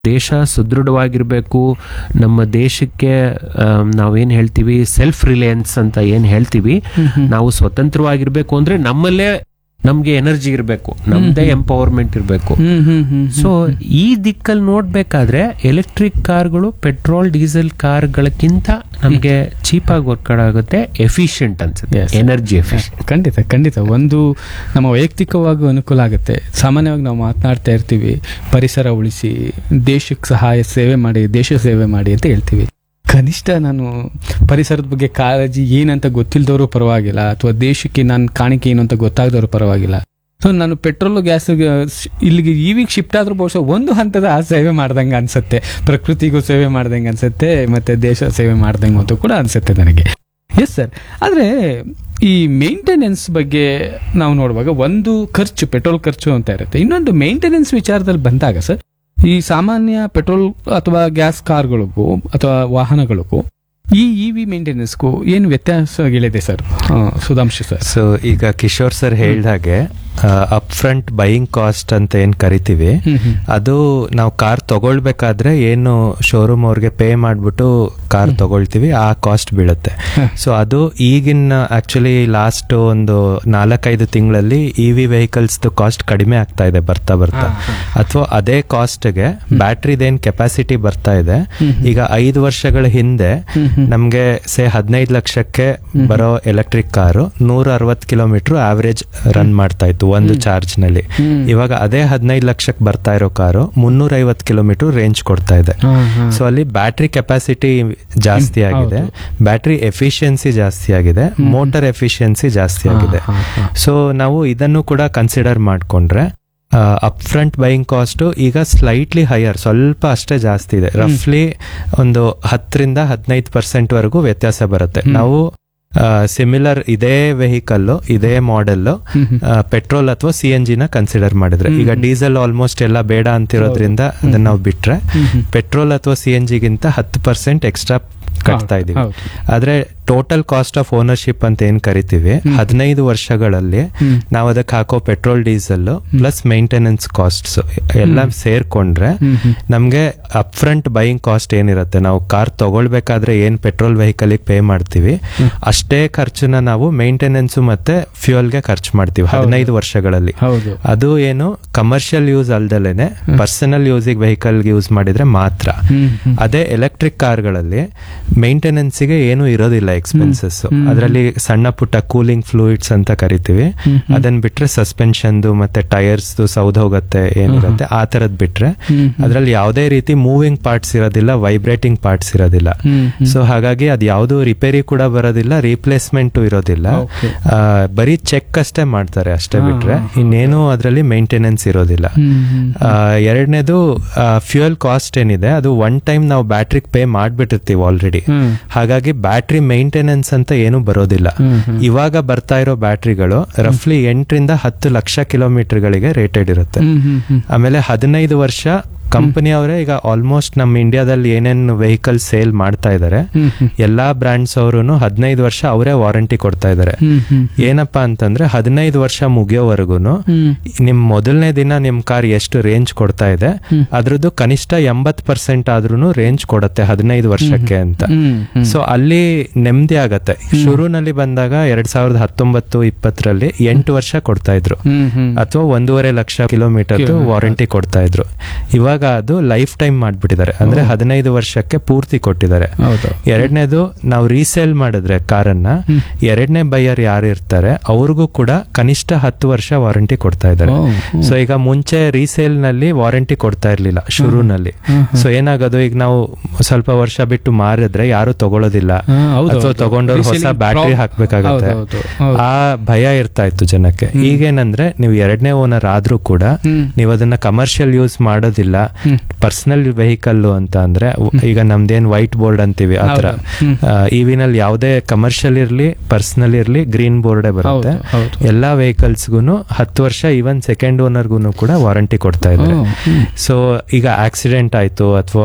ದೇಶ ಸುದೃಢವಾಗಿರ್ಬೇಕು ನಮ್ಮ ದೇಶಕ್ಕೆ ಆಮ್, ನಾವೇನ್ ಹೇಳ್ತೀವಿ ಸೆಲ್ಫ್ ರಿಲಯನ್ಸ್ ಅಂತ ಏನ್ ಹೇಳ್ತೀವಿ ನಾವು ಸ್ವತಂತ್ರವಾಗಿರ್ಬೇಕು ಅಂದ್ರೆ ನಮ್ಮಲ್ಲೇ ನಮ್ಗೆ ಎನರ್ಜಿ ಇರಬೇಕು ನಮ್ದೇ ಎಂಪವರ್ಮೆಂಟ್ ಇರಬೇಕು ಹ್ಮ್ ಹ್ಮ್ ಹ್ಮ್ ಸೊ ಈ ದಿಕ್ಕಲ್ಲಿ ನೋಡ್ಬೇಕಾದ್ರೆ ಎಲೆಕ್ಟ್ರಿಕ್ ಕಾರ್ಗಳು ಪೆಟ್ರೋಲ್ ಡೀಸೆಲ್ ಕಾರ್ಗಳಕ್ಕಿಂತ ನಮ್ಗೆ ಚೀಪಾಗಿ ವರ್ಕ್ ಆಗುತ್ತೆ ಎಫಿಷಿಯಂಟ್ ಅನ್ಸುತ್ತೆ Yes. ಎನರ್ಜಿ ಎಫಿಷಿಯಂಟ್ ಖಂಡಿತ ಖಂಡಿತ ಒಂದು ನಮ್ಮ ವೈಯಕ್ತಿಕವಾಗಿ ಅನುಕೂಲ ಆಗುತ್ತೆ ಸಾಮಾನ್ಯವಾಗಿ ನಾವು ಮಾತನಾಡ್ತಾ ಇರ್ತೀವಿ ಪರಿಸರ ಉಳಿಸಿ ದೇಶಕ್ಕೆ ಸಹಾಯ ಸೇವೆ ಮಾಡಿ ದೇಶ ಸೇವೆ ಮಾಡಿ ಅಂತ ಹೇಳ್ತೀವಿ ಕನಿಷ್ಠ ನಾನು ಪರಿಸರದ ಬಗ್ಗೆ ಕಾಳಜಿ ಏನಂತ ಗೊತ್ತಿಲ್ಲದವರು ಪರವಾಗಿಲ್ಲ ಅಥವಾ ದೇಶಕ್ಕೆ ನಾನು ಕಾಣಿಕೆ ಏನು ಅಂತ ಗೊತ್ತಾಗದವರು ಪರವಾಗಿಲ್ಲ ಸೊ ನಾನು ಪೆಟ್ರೋಲ್ ಗ್ಯಾಸ್ ಇಲ್ಲಿಗೆ ಇವಿಗೆ ಶಿಫ್ಟ್ ಆದ್ರೂ ಬಹುಶಃ ಒಂದು ಹಂತದ ಆ ಸೇವೆ ಮಾಡ್ದಂಗೆ ಅನ್ಸುತ್ತೆ ಪ್ರಕೃತಿಗೂ ಸೇವೆ ಮಾಡ್ದಂಗೆ ಅನ್ಸುತ್ತೆ ಮತ್ತೆ ದೇಶ ಸೇವೆ ಮಾಡ್ದಂಗೆ ಅಂತ ಕೂಡ ಅನ್ಸುತ್ತೆ ನನಗೆ ಎಸ್ ಸರ್ ಆದರೆ ಈ ಮೇಂಟೆನೆನ್ಸ್ ಬಗ್ಗೆ ನಾವು ನೋಡುವಾಗ ಒಂದು ಖರ್ಚು ಪೆಟ್ರೋಲ್ ಖರ್ಚು ಅಂತ ಇರುತ್ತೆ ಇನ್ನೊಂದು ಮೇಂಟೆನೆನ್ಸ್ ವಿಚಾರದಲ್ಲಿ ಬಂದಾಗ ಸರ್ ಈ ಸಾಮಾನ್ಯ ಪೆಟ್ರೋಲ್ ಅಥವಾ ಗ್ಯಾಸ್ ಕಾರ್ಗಳಿಗೂ ಅಥವಾ ವಾಹನಗಳಿಗೂ ಈ ಇ ವಿ ಮೇಂಟೆನೆನ್ಸ್ಗೂ ಏನು ವ್ಯತ್ಯಾಸಗಳಿದೆ ಸರ್ ಆ, ಸುಧಾಂಶು ಸರ್ ಸೊ ಈಗ ಕಿಶೋರ್ ಸರ್ ಹೇಳ್ದಾಗೆ ಅಪ್ ಫ್ರಂಟ್ ಬೈಯಿಂಗ್ ಕಾಸ್ಟ್ ಅಂತ ಏನ್ ಕರಿತೀವಿ ಹ್ಮ್ ಹ್ಮ್. ಅದು ನಾವು ಕಾರ್ ತಗೊಳ್ಬೇಕಾದ್ರೆ ಏನು ಶೋರೂಮ್ ಅವ್ರಿಗೆ ಪೇ ಮಾಡ್ಬಿಟ್ಟು ಕಾರ್ ತಗೊಳ್ತೀವಿ ಆ ಕಾಸ್ಟ್ ಬೀಳುತ್ತೆ ಸೊ ಅದು ಈಗಿನ ಆಕ್ಚುಲಿ ಲಾಸ್ಟ್ ಒಂದು ನಾಲ್ಕೈದು ತಿಂಗಳಲ್ಲಿ ಇ ವಿ ವೆಹಿಕಲ್ಸ್ ಕಾಸ್ಟ್ ಕಡಿಮೆ ಆಗ್ತಾ ಇದೆ ಬರ್ತಾ ಬರ್ತಾ ಅಥವಾ ಅದೇ ಕಾಸ್ಟ್ಗೆ ಬ್ಯಾಟ್ರಿದೇನ್ ಕೆಪಾಸಿಟಿ ಬರ್ತಾ ಇದೆ ಈಗ ಐದು ವರ್ಷಗಳ ಹಿಂದೆ ನಮ್ಗೆ ಸೇ ಹದಿನೈದು ಲಕ್ಷಕ್ಕೆ ಬರೋ ಎಲೆಕ್ಟ್ರಿಕ್ ಕಾರು ನೂರ ಅರವತ್ತು ಕಿಲೋಮೀಟರ್ ಆವರೇಜ್ ರನ್ ಮಾಡ್ತಾ ಇತ್ತು ಒಂದು ಚಾರ್ಜ್ ನಲ್ಲಿ ಇವಾಗ ಅದೇ ಹದಿನೈದು ಲಕ್ಷಕ್ಕೆ ಬರ್ತಾ ಇರೋ ಕಾರು ಮುನ್ನೂರ ಐವತ್ತು ಕಿಲೋಮೀಟರ್ ರೇಂಜ್ ಕೊಡ್ತಾ ಇದೆ ಸೊ ಅಲ್ಲಿ ಬ್ಯಾಟ್ರಿ ಕೆಪಾಸಿಟಿ ಜಾಸ್ತಿ ಆಗಿದೆ ಬ್ಯಾಟ್ರಿ ಎಫಿಷಿಯನ್ಸಿ ಜಾಸ್ತಿ ಆಗಿದೆ ಮೋಟರ್ ಎಫಿಷಿಯನ್ಸಿ ಜಾಸ್ತಿ ಆಗಿದೆ ಸೊ ನಾವು ಇದನ್ನು ಕೂಡ ಕನ್ಸಿಡರ್ ಮಾಡ್ಕೊಂಡ್ರೆ ಅಪ್ ಫ್ರಂಟ್ ಬೈಯಿಂಗ್ ಕಾಸ್ಟ್ ಈಗ ಸ್ಲೈಟ್ಲಿ ಹೈಯರ್ ಸ್ವಲ್ಪ ಅಷ್ಟೇ ಜಾಸ್ತಿ ಇದೆ ರಫ್ಲಿ ಒಂದು ಹತ್ತರಿಂದ ಹದಿನೈದು ಪರ್ಸೆಂಟ್ ವರೆಗೂ ವ್ಯತ್ಯಾಸ ಬರುತ್ತೆ ನಾವು ಸಿಮಿಲರ್ ಇದೇ ವೆಹಿಕಲ್ ಇದೇ ಮಾಡೆಲ್ ಪೆಟ್ರೋಲ್ ಅಥವಾ ಸಿ ಎನ್ ಜಿನ ಕನ್ಸಿಡರ್ ಮಾಡಿದ್ರೆ ಈಗ ಡೀಸೆಲ್ ಆಲ್ಮೋಸ್ಟ್ ಎಲ್ಲ ಬೇಡ ಅಂತಿರೋದ್ರಿಂದ ಅದನ್ನ ನಾವು ಬಿಟ್ರೆ ಪೆಟ್ರೋಲ್ ಅಥವಾ ಸಿ ಎನ್ ಜಿಗಿಂತ ಹತ್ತು ಪರ್ಸೆಂಟ್ ಎಕ್ಸ್ಟ್ರಾ ಕಟ್ತಾ ಇದೀವಿ ಹೌದು. ಆದ್ರೆ ಟೋಟಲ್ ಕಾಸ್ಟ್ ಆಫ್ ಓನರ್ಶಿಪ್ ಅಂತ ಏನ್ ಕರಿತೀವಿ ಹದಿನೈದು ವರ್ಷಗಳಲ್ಲಿ ನಾವು ಅದಕ್ಕೆ ಹಾಕೋ petrol diesel plus maintenance costs ಎಲ್ಲ ಸೇರ್ಕೊಂಡ್ರೆ ನಮ್ಗೆ ಅಪ್ ಫ್ರಂಟ್ ಬೈಯಿಂಗ್ ಕಾಸ್ಟ್ ಏನಿರುತ್ತೆ ನಾವು ಕಾರ್ ತಗೊಳ್ಬೇಕಾದ್ರೆ ಏನ್ ಪೆಟ್ರೋಲ್ ವೆಹಿಕಲ್ ಪೇ ಮಾಡ್ತೀವಿ ಅಷ್ಟೇ ಖರ್ಚನ್ನ ನಾವು ಮೇಂಟೆನೆನ್ಸ್ ಮತ್ತೆ ಫ್ಯೂಯಲ್ಗೆ ಖರ್ಚು ಮಾಡ್ತೀವಿ ಹದಿನೈದು ವರ್ಷಗಳಲ್ಲಿ ಹೌದು ಅದು ಏನು ಕಮರ್ಷಿಯಲ್ ಯೂಸ್ ಅಲ್ದಲೇನೆ ಪರ್ಸನಲ್ ಯೂಸಿಗೆ ವೆಹಿಕಲ್ ಯೂಸ್ ಮಾಡಿದ್ರೆ ಮಾತ್ರ ಹ್ಮ್, ಹ್ಮ್. ಅದೇ ಎಲೆಕ್ಟ್ರಿಕ್ ಕಾರ್ಗಳಲ್ಲಿ ಮೇಂಟೆನೆನ್ಸ್ಗೆ ಏನು ಇರೋದಿಲ್ಲ ಎಕ್ಸ್ಪೆನ್ಸಸ್ ಅದರಲ್ಲಿ ಸಣ್ಣ ಪುಟ್ಟ ಕೂಲಿಂಗ್ ಫ್ಲೂಯಿಡ್ಸ್ ಅಂತ ಕರಿತೀವಿ ಅದನ್ನ ಬಿಟ್ರೆ ಸಸ್ಪೆನ್ಷನ್ದು ಮತ್ತೆ ಟೈರ್ಸ್ ಸೌದ್ ಹೋಗುತ್ತೆ ಏನಿರುತ್ತೆ ಆ ತರದ್ ಬಿಟ್ರೆ ಅದ್ರಲ್ಲಿ ಯಾವುದೇ ರೀತಿ ಮೂವಿಂಗ್ ಪಾರ್ಟ್ಸ್ ಇರೋದಿಲ್ಲ ವೈಬ್ರೇಟಿಂಗ್ ಪಾರ್ಟ್ಸ್ ಇರೋದಿಲ್ಲ ಹ್ಮ್, ಸೊ ಹಾಗಾಗಿ ಅದು ಯಾವುದು ರಿಪೇರಿ ಕೂಡ ಬರೋದಿಲ್ಲ ರೀಪ್ಲೇಸ್ಮೆಂಟ್ ಇರೋದಿಲ್ಲ Okay. ಆ, ಬರೀ ಚೆಕ್ ಅಷ್ಟೇ ಮಾಡ್ತಾರೆ ಅಷ್ಟೇ ಬಿಟ್ರೆ ಇನ್ನೇನು ಅದರಲ್ಲಿ ಮೇಂಟೆನೆನ್ಸ್ ಇರೋದಿಲ್ಲ ಹ್ಮ್, ಹ್ಮ್. ಎರಡನೇದು ಫ್ಯೂಯಲ್ ಕಾಸ್ಟ್ ಏನಿದೆ ಅದು ಒನ್ ಟೈಮ್ ನಾವು ಬ್ಯಾಟ್ರಿಗೆ ಪೇ ಮಾಡ್ಬಿಟ್ಟಿರ್ತೀವಿ ಆಲ್ರೆಡಿ ಹ್ಮ್. ಹಾಗಾಗಿ ಬ್ಯಾಟ್ರಿ ಮೇಂಟೆನೆನ್ಸ್ ಅಂತ ಏನು ಬರೋದಿಲ್ಲ ಹ್ಮ್, ಹ್ಮ್. ಇವಾಗ ಬರ್ತಾ ಇರೋ ಬ್ಯಾಟ್ರಿಗಳು ರಫ್ಲಿ ಎಂಟರಿಂದ ಹತ್ತು ಲಕ್ಷ ಕಿಲೋಮೀಟರ್ಗಳಿಗೆ ರೇಟೆಡ್ ಇರುತ್ತೆ ಹ್ಮ್, ಹ್ಮ್, ಹ್ಮ್. ಆಮೇಲೆ ಹದಿನೈದು ವರ್ಷ ಕಂಪನಿ ಅವರೇ ಈಗ ಆಲ್ಮೋಸ್ಟ್ ನಮ್ಮ ಇಂಡಿಯಾದಲ್ಲಿ ಏನೇನು ವೆಹಿಕಲ್ ಸೇಲ್ ಮಾಡ್ತಾ ಇದ್ದಾರೆ ಹ್ಮ್, ಹ್ಮ್. ಎಲ್ಲಾ ಬ್ರ್ಯಾಂಡ್ಸ್ ಅವರು ಹದಿನೈದು ವರ್ಷ ಅವರೇ ವಾರಂಟಿ ಕೊಡ್ತಾ ಇದ್ದಾರೆ ಹ್ಮ್, ಹ್ಮ್. ಏನಪ್ಪಾ ಅಂತಂದ್ರೆ ಹದಿನೈದು ವರ್ಷ ಮುಗಿಯೋವರೆಗೂ ಹ್ಮ್. ನಿಮ್ ಮೊದಲನೇ ದಿನ ನಿಮ್ ಕಾರ್ ಎಷ್ಟು ರೇಂಜ್ ಕೊಡ್ತಾ ಇದೆ ಅದ್ರದ್ದು ಕನಿಷ್ಠ ಎಂಬತ್ ಪರ್ಸೆಂಟ್ ಆದ್ರೂ ರೇಂಜ್ ಕೊಡುತ್ತೆ ಹದಿನೈದು ವರ್ಷಕ್ಕೆ ಅಂತ ಹ್ಮ್, ಹ್ಮ್. ಸೊ ಅಲ್ಲಿ ನೆಮ್ಮದಿ ಆಗತ್ತೆ ಶುರುನಲ್ಲಿ ಬಂದಾಗ ಎರಡ್ ಸಾವಿರದ ಹತ್ತೊಂಬತ್ತು ಇಪ್ಪತ್ತರಲ್ಲಿ ಎಂಟು ವರ್ಷ ಕೊಡ್ತಾ ಇದ್ರು ಹ್ಮ್, ಹ್ಮ್. ಅಥವಾ ಒಂದೂವರೆ ಲಕ್ಷ ಕಿಲೋಮೀಟರ್ ವಾರಂಟಿ ಕೊಡ್ತಾ ಇದ್ರು ಇವಾಗ ಅದು ಲೈಫ್ ಟೈಮ್ ಮಾಡ್ಬಿಟ್ಟಿದ್ದಾರೆ ಅಂದ್ರೆ ಹದಿನೈದು ವರ್ಷಕ್ಕೆ ಪೂರ್ತಿ ಕೊಟ್ಟಿದ್ದಾರೆ ಹೌದು ಎರಡನೇದು ನಾವು ರೀಸೇಲ್ ಮಾಡಿದ್ರೆ ಕಾರನ್ನ ಎರಡನೇ ಬೈಯರ್ ಯಾರು ಇರ್ತಾರೆ ಅವ್ರಿಗೂ ಕೂಡ ಕನಿಷ್ಠ ಹತ್ತು ವರ್ಷ ವಾರಂಟಿ ಕೊಡ್ತಾ ಇದ್ದಾರೆ ಓ, ಸೊ ಈಗ ಮುಂಚೆ ರೀಸೇಲ್ ನಲ್ಲಿ ವಾರಂಟಿ ಕೊಡ್ತಾ ಇರ್ಲಿಲ್ಲ ಶುರುನಲ್ಲಿ ಸೊ ಏನಾಗೋದು ಈಗ ನಾವು ಸ್ವಲ್ಪ ವರ್ಷ ಬಿಟ್ಟು ಮಾರಿದ್ರೆ ಯಾರು ತಗೊಳ್ಳೋದಿಲ್ಲ ಹಾ, ಹೌದು, ಅಥವಾ ಹೌದು. ತಗೊಂಡವ್ರು ಹೊಸ Reselling ಬ್ಯಾಟ್ರಿ prob- ಹಾಕ್ಬೇಕಾಗತ್ತೆ ಹೌದು, ಹೌದು, ಹೌದು. ಆ ಭಯ ಇರ್ತಾ ಇತ್ತು ಜನಕ್ಕೆ ಈಗೇನಂದ್ರೆ ನೀವು ಎರಡನೇ ಓನರ್ ಆದ್ರೂ ಕೂಡ ಹ್ಮ್. ನೀವು ಅದನ್ನ ಕಮರ್ಷಿಯಲ್ ಯೂಸ್ ಮಾಡೋದಿಲ್ಲ ಹ್ಮ್. ಪರ್ಸನಲ್ ವೆಹಿಕಲ್ ಅಂತ ಅಂದ್ರೆ ಈಗ ನಮ್ದೇನ್ ವೈಟ್ ಬೋರ್ಡ್ ಅಂತೀವಿ ಆತರ ಹೌದು. ಹ್ಮ್. ಇವಿನಲ್ಲಿ ಯಾವುದೇ ಕಮರ್ಷಿಯಲ್ ಇರ್ಲಿ ಪರ್ಸನಲ್ ಇರ್ಲಿ ಗ್ರೀನ್ ಬೋರ್ಡೇ ಬರುತ್ತೆ ಹೌದು, ಹೌದು. ಎಲ್ಲಾ ವೆಹಿಕಲ್ಸ್ಗೂ ಹತ್ತು ವರ್ಷ ಈವನ್ ಸೆಕೆಂಡ್ ಓನರ್ಗೂ ಕೂಡ ವಾರಂಟಿ ಕೊಡ್ತಾ ಇದ್ದಾರೆ ಓ, ಹ್ಮ್. ಸೊ ಈಗ ಆಕ್ಸಿಡೆಂಟ್ ಆಯ್ತು ಅಥವಾ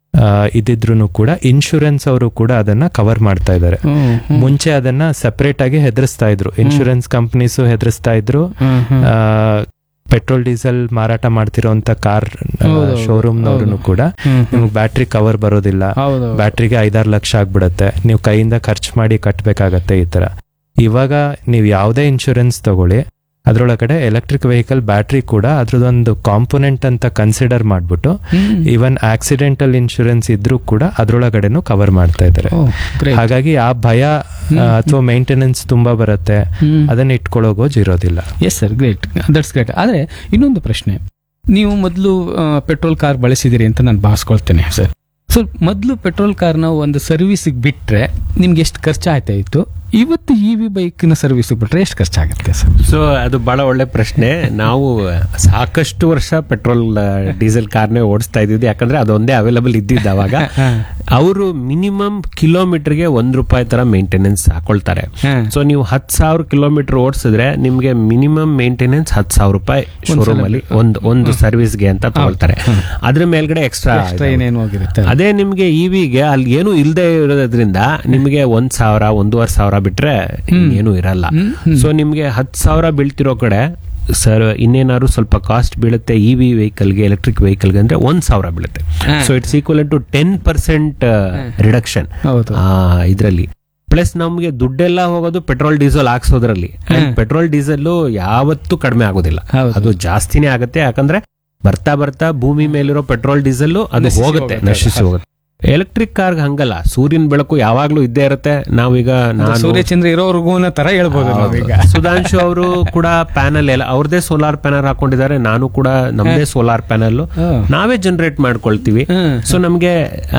ಇದಿದ್ರು ಕೂಡ ಇನ್ಶೂರೆನ್ಸ್ ಅವರು ಕೂಡ ಅದನ್ನ ಕವರ್ ಮಾಡ್ತಾ ಇದ್ದಾರೆ ಓ, ಹ್ಮ್. ಮುಂಚೆ ಅದನ್ನ ಸೆಪರೇಟ್ ಆಗಿ ಹೆದರ್ಸ್ತಾ ಇದ್ರು ಇನ್ಶೂರೆನ್ಸ್ ಕಂಪನೀಸು ಹೆದರ್ಸ್ತಾ ಇದ್ರು ಹ್ಮ್, ಹ್ಮ್. ಆ, ಪೆಟ್ರೋಲ್ ಡೀಸೆಲ್ ಮಾರಾಟ ಮಾಡ್ತಿರೋಂತ ಕಾರ್ ಹೌದು, ಶೋರೂಮ್ನವ್ರು ಹೌದು. ಕೂಡ ಹ್ಮ್. ನಿಮ್ಗೆ ಬ್ಯಾಟ್ರಿ ಕವರ್ ಬರೋದಿಲ್ಲ ಹೌದು ಬ್ಯಾಟ್ರಿಗೆ ಐದಾರು ಲಕ್ಷ ಆಗ್ಬಿಡತ್ತೆ ನೀವು ಕೈಯಿಂದ ಖರ್ಚು ಮಾಡಿ ಕಟ್ಟಬೇಕಾಗತ್ತೆ ಈ ತರ ಇವಾಗ ನೀವು ಯಾವುದೇ ಇನ್ಶೂರೆನ್ಸ್ ತಗೊಳ್ಳಿ ಅದರೊಳಗಡೆ ಎಲೆಕ್ಟ್ರಿಕ್ ವೆಹಿಕಲ್ ಬ್ಯಾಟ್ರಿ ಕೂಡ ಅದ್ರದ್ದೊಂದು ಕಾಂಪೊನೆಂಟ್ ಅಂತ ಕನ್ಸಿಡರ್ ಮಾಡ್ಬಿಟ್ಟು ಹ್ಮ್. ಈವನ್ ಆಕ್ಸಿಡೆಂಟಲ್ ಇನ್ಶೂರೆನ್ಸ್ ಇದ್ರೂ ಕೂಡ ಅದ್ರೊಳಗಡೆನೂ ಕವರ್ ಮಾಡ್ತಾ ಇದ್ದಾರೆ ಓ, great. ಹಾಗಾಗಿ ಆ ಭಯ ಅಥವಾ ಮೇಂಟೆನೆನ್ಸ್ ತುಂಬಾ ಬರುತ್ತೆ ಹ್ಮ್. ಅದನ್ನ ಇಟ್ಕೊಳ್ಳೋಗೋಜ್ ಇರೋದಿಲ್ಲ yes sir great that's great ಆದರೆ ಇನ್ನೊಂದು ಪ್ರಶ್ನೆ ನೀವು ಮೊದಲು ಪೆಟ್ರೋಲ್ ಕಾರ್ ಬಳಸಿದಿರಿ ಅಂತ ನಾನು ಭಾವಿಸ್ಕೊಳ್ತೇನೆ ಸರ್ ಸೊ ಮೊದಲು ಪೆಟ್ರೋಲ್ ಕಾರ್ನ ಒಂದು ಸರ್ವಿಸಿಗೆ ಬಿಟ್ರೆ ನಿಮ್ಗೆ ಎಷ್ಟು ಖರ್ಚಾಯ್ತಾ ಇತ್ತು ಇವತ್ತು ಇ ವಿ ಬೈಕ್ನ ಸರ್ವಿಸಿಗೆ ಬಿಟ್ರೆ ಎಷ್ಟು ಖರ್ಚಾಗುತ್ತೆ ಸರ್ ಸೊ ಅದು ಬಹಳ ಒಳ್ಳೆ ಪ್ರಶ್ನೆ ನಾವು ಸಾಕಷ್ಟು ವರ್ಷ ಪೆಟ್ರೋಲ್ ಡೀಸೆಲ್ ಕಾರ್ನೇ ಓಡಿಸ್ತಾ ಇದ್ದಿದ್ದು ಯಾಕಂದ್ರೆ ಅದೊಂದೇ ಅವೈಲಬಲ್ ಇದ್ದಿದ್ದು ಅವಾಗ ಅವರು ಮಿನಿಮಮ್ ಕಿಲೋಮೀಟರ್ಗೆ ಒಂದ್ ರೂಪಾಯಿ ತರ ಮೇಂಟೆನೆನ್ಸ್ ಹಾಕೊಳ್ತಾರೆ ಸೊ ನೀವು ಹತ್ತು ಸಾವಿರ ಕಿಲೋಮೀಟರ್ ಓಡಿಸಿದ್ರೆ ನಿಮ್ಗೆ ಮಿನಿಮಮ್ ಮೇಂಟೆನೆನ್ಸ್ ಹತ್ತು ಸಾವಿರ ರೂಪಾಯಿ ಶೋರೂಮ್ ಅಲ್ಲಿ ಒಂದು ಒಂದು ಸರ್ವಿಸ್ಗೆ ಅಂತ ತಗೊಳ್ತಾರೆ ಅದ್ರ ಮೇಲ್ಗಡೆ ಎಕ್ಸ್ಟ್ರಾ ಎಕ್ಸ್ಟ್ರಾ ಏನೇನು ಹೋಗಿರುತ್ತೆ ಅದೇ ನಿಮ್ಗೆ ಇವಿಗೆ ಅಲ್ಲಿ ಏನು ಇಲ್ಲದೆ ಇರೋದ್ರಿಂದ ನಿಮ್ಗೆ ಒಂದ್ ಸಾವಿರ ಒಂದೂವರೆ ಸಾವಿರ ಬಿಟ್ರೆ ಏನು ಇರಲ್ಲ ಸೊ ನಿಮ್ಗೆ ಹತ್ತು ಸಾವಿರ ಬೀಳ್ತಿರೋ ಕಡೆ ಸರ್ ಇನ್ನೇನಾದ್ರು ಸ್ವಲ್ಪ ಕಾಸ್ಟ್ ಬೀಳುತ್ತೆ ಇ ವಿ ವೆಹಿಕಲ್ಗೆ ಎಲೆಕ್ಟ್ರಿಕ್ ವೆಹಿಕಲ್ಗೆ ಅಂದ್ರೆ ಒಂದ್ ಸಾವಿರ ಬೀಳುತ್ತೆ so it's equal to ten percent reduction ಹೌದು ಇದರಲ್ಲಿ ಪ್ಲಸ್ ನಮ್ಗೆ ದುಡ್ಡೆಲ್ಲ ಹೋಗೋದು ಪೆಟ್ರೋಲ್ ಡೀಸೆಲ್ ಹಾಕ್ಸೋದ್ರಲ್ಲಿ ಪೆಟ್ರೋಲ್ ಡೀಸೆಲ್ ಯಾವತ್ತೂ ಕಡಿಮೆ ಆಗೋದಿಲ್ಲ ಹೌದು. ಅದು ಜಾಸ್ತಿನೇ ಆಗುತ್ತೆ ಯಾಕಂದ್ರೆ ಬರ್ತಾ ಬರ್ತಾ ಭೂಮಿ ಮೇಲಿರೋ ಪೆಟ್ರೋಲ್ ಡೀಸೆಲ್ ಅದು ನಶಿಸಿ ಹೋಗುತ್ತೆ ಹೋಗುತ್ತೆ. ನಶಿಸಿ ಹೋಗುತ್ತೆ ಎಲೆಕ್ಟ್ರಿಕ್ ಕಾರ್ಗ್ ಹಂಗಲ್ಲ ಸೂರ್ಯನ ಬೆಳಕು ಯಾವಾಗ್ಲೂ ಇದ್ದೇ ಇರುತ್ತೆ ನಾವೀಗ ನಾನು ಸೂರ್ಯಚಂದ್ರ ಇರೋರ್ಗು ಅನ್ನೋ ತರ ಹೇಳ್ಬೋದು ನಾವೀಗ ಹೌದು. ಸುಧಾಂಶು ಅವರು ಕೂಡ ಪ್ಯಾನಲ್ ಎಲ್ಲ ಅವ್ರದೇ ಸೋಲಾರ್ ಪ್ಯಾನಲ್ ಹಾಕೊಂಡಿದ್ದಾರೆ ನಾನು ಕೂಡ ನಮ್ದೇ ಸೋಲಾರ್ ಪ್ಯಾನಲ್ ಹಾ. ನಾವೇ ಜನರೇಟ್ ಮಾಡ್ಕೊಳ್ತೀವಿ ಹ್ಮ್. ಸೊ ನಮ್ಗೆ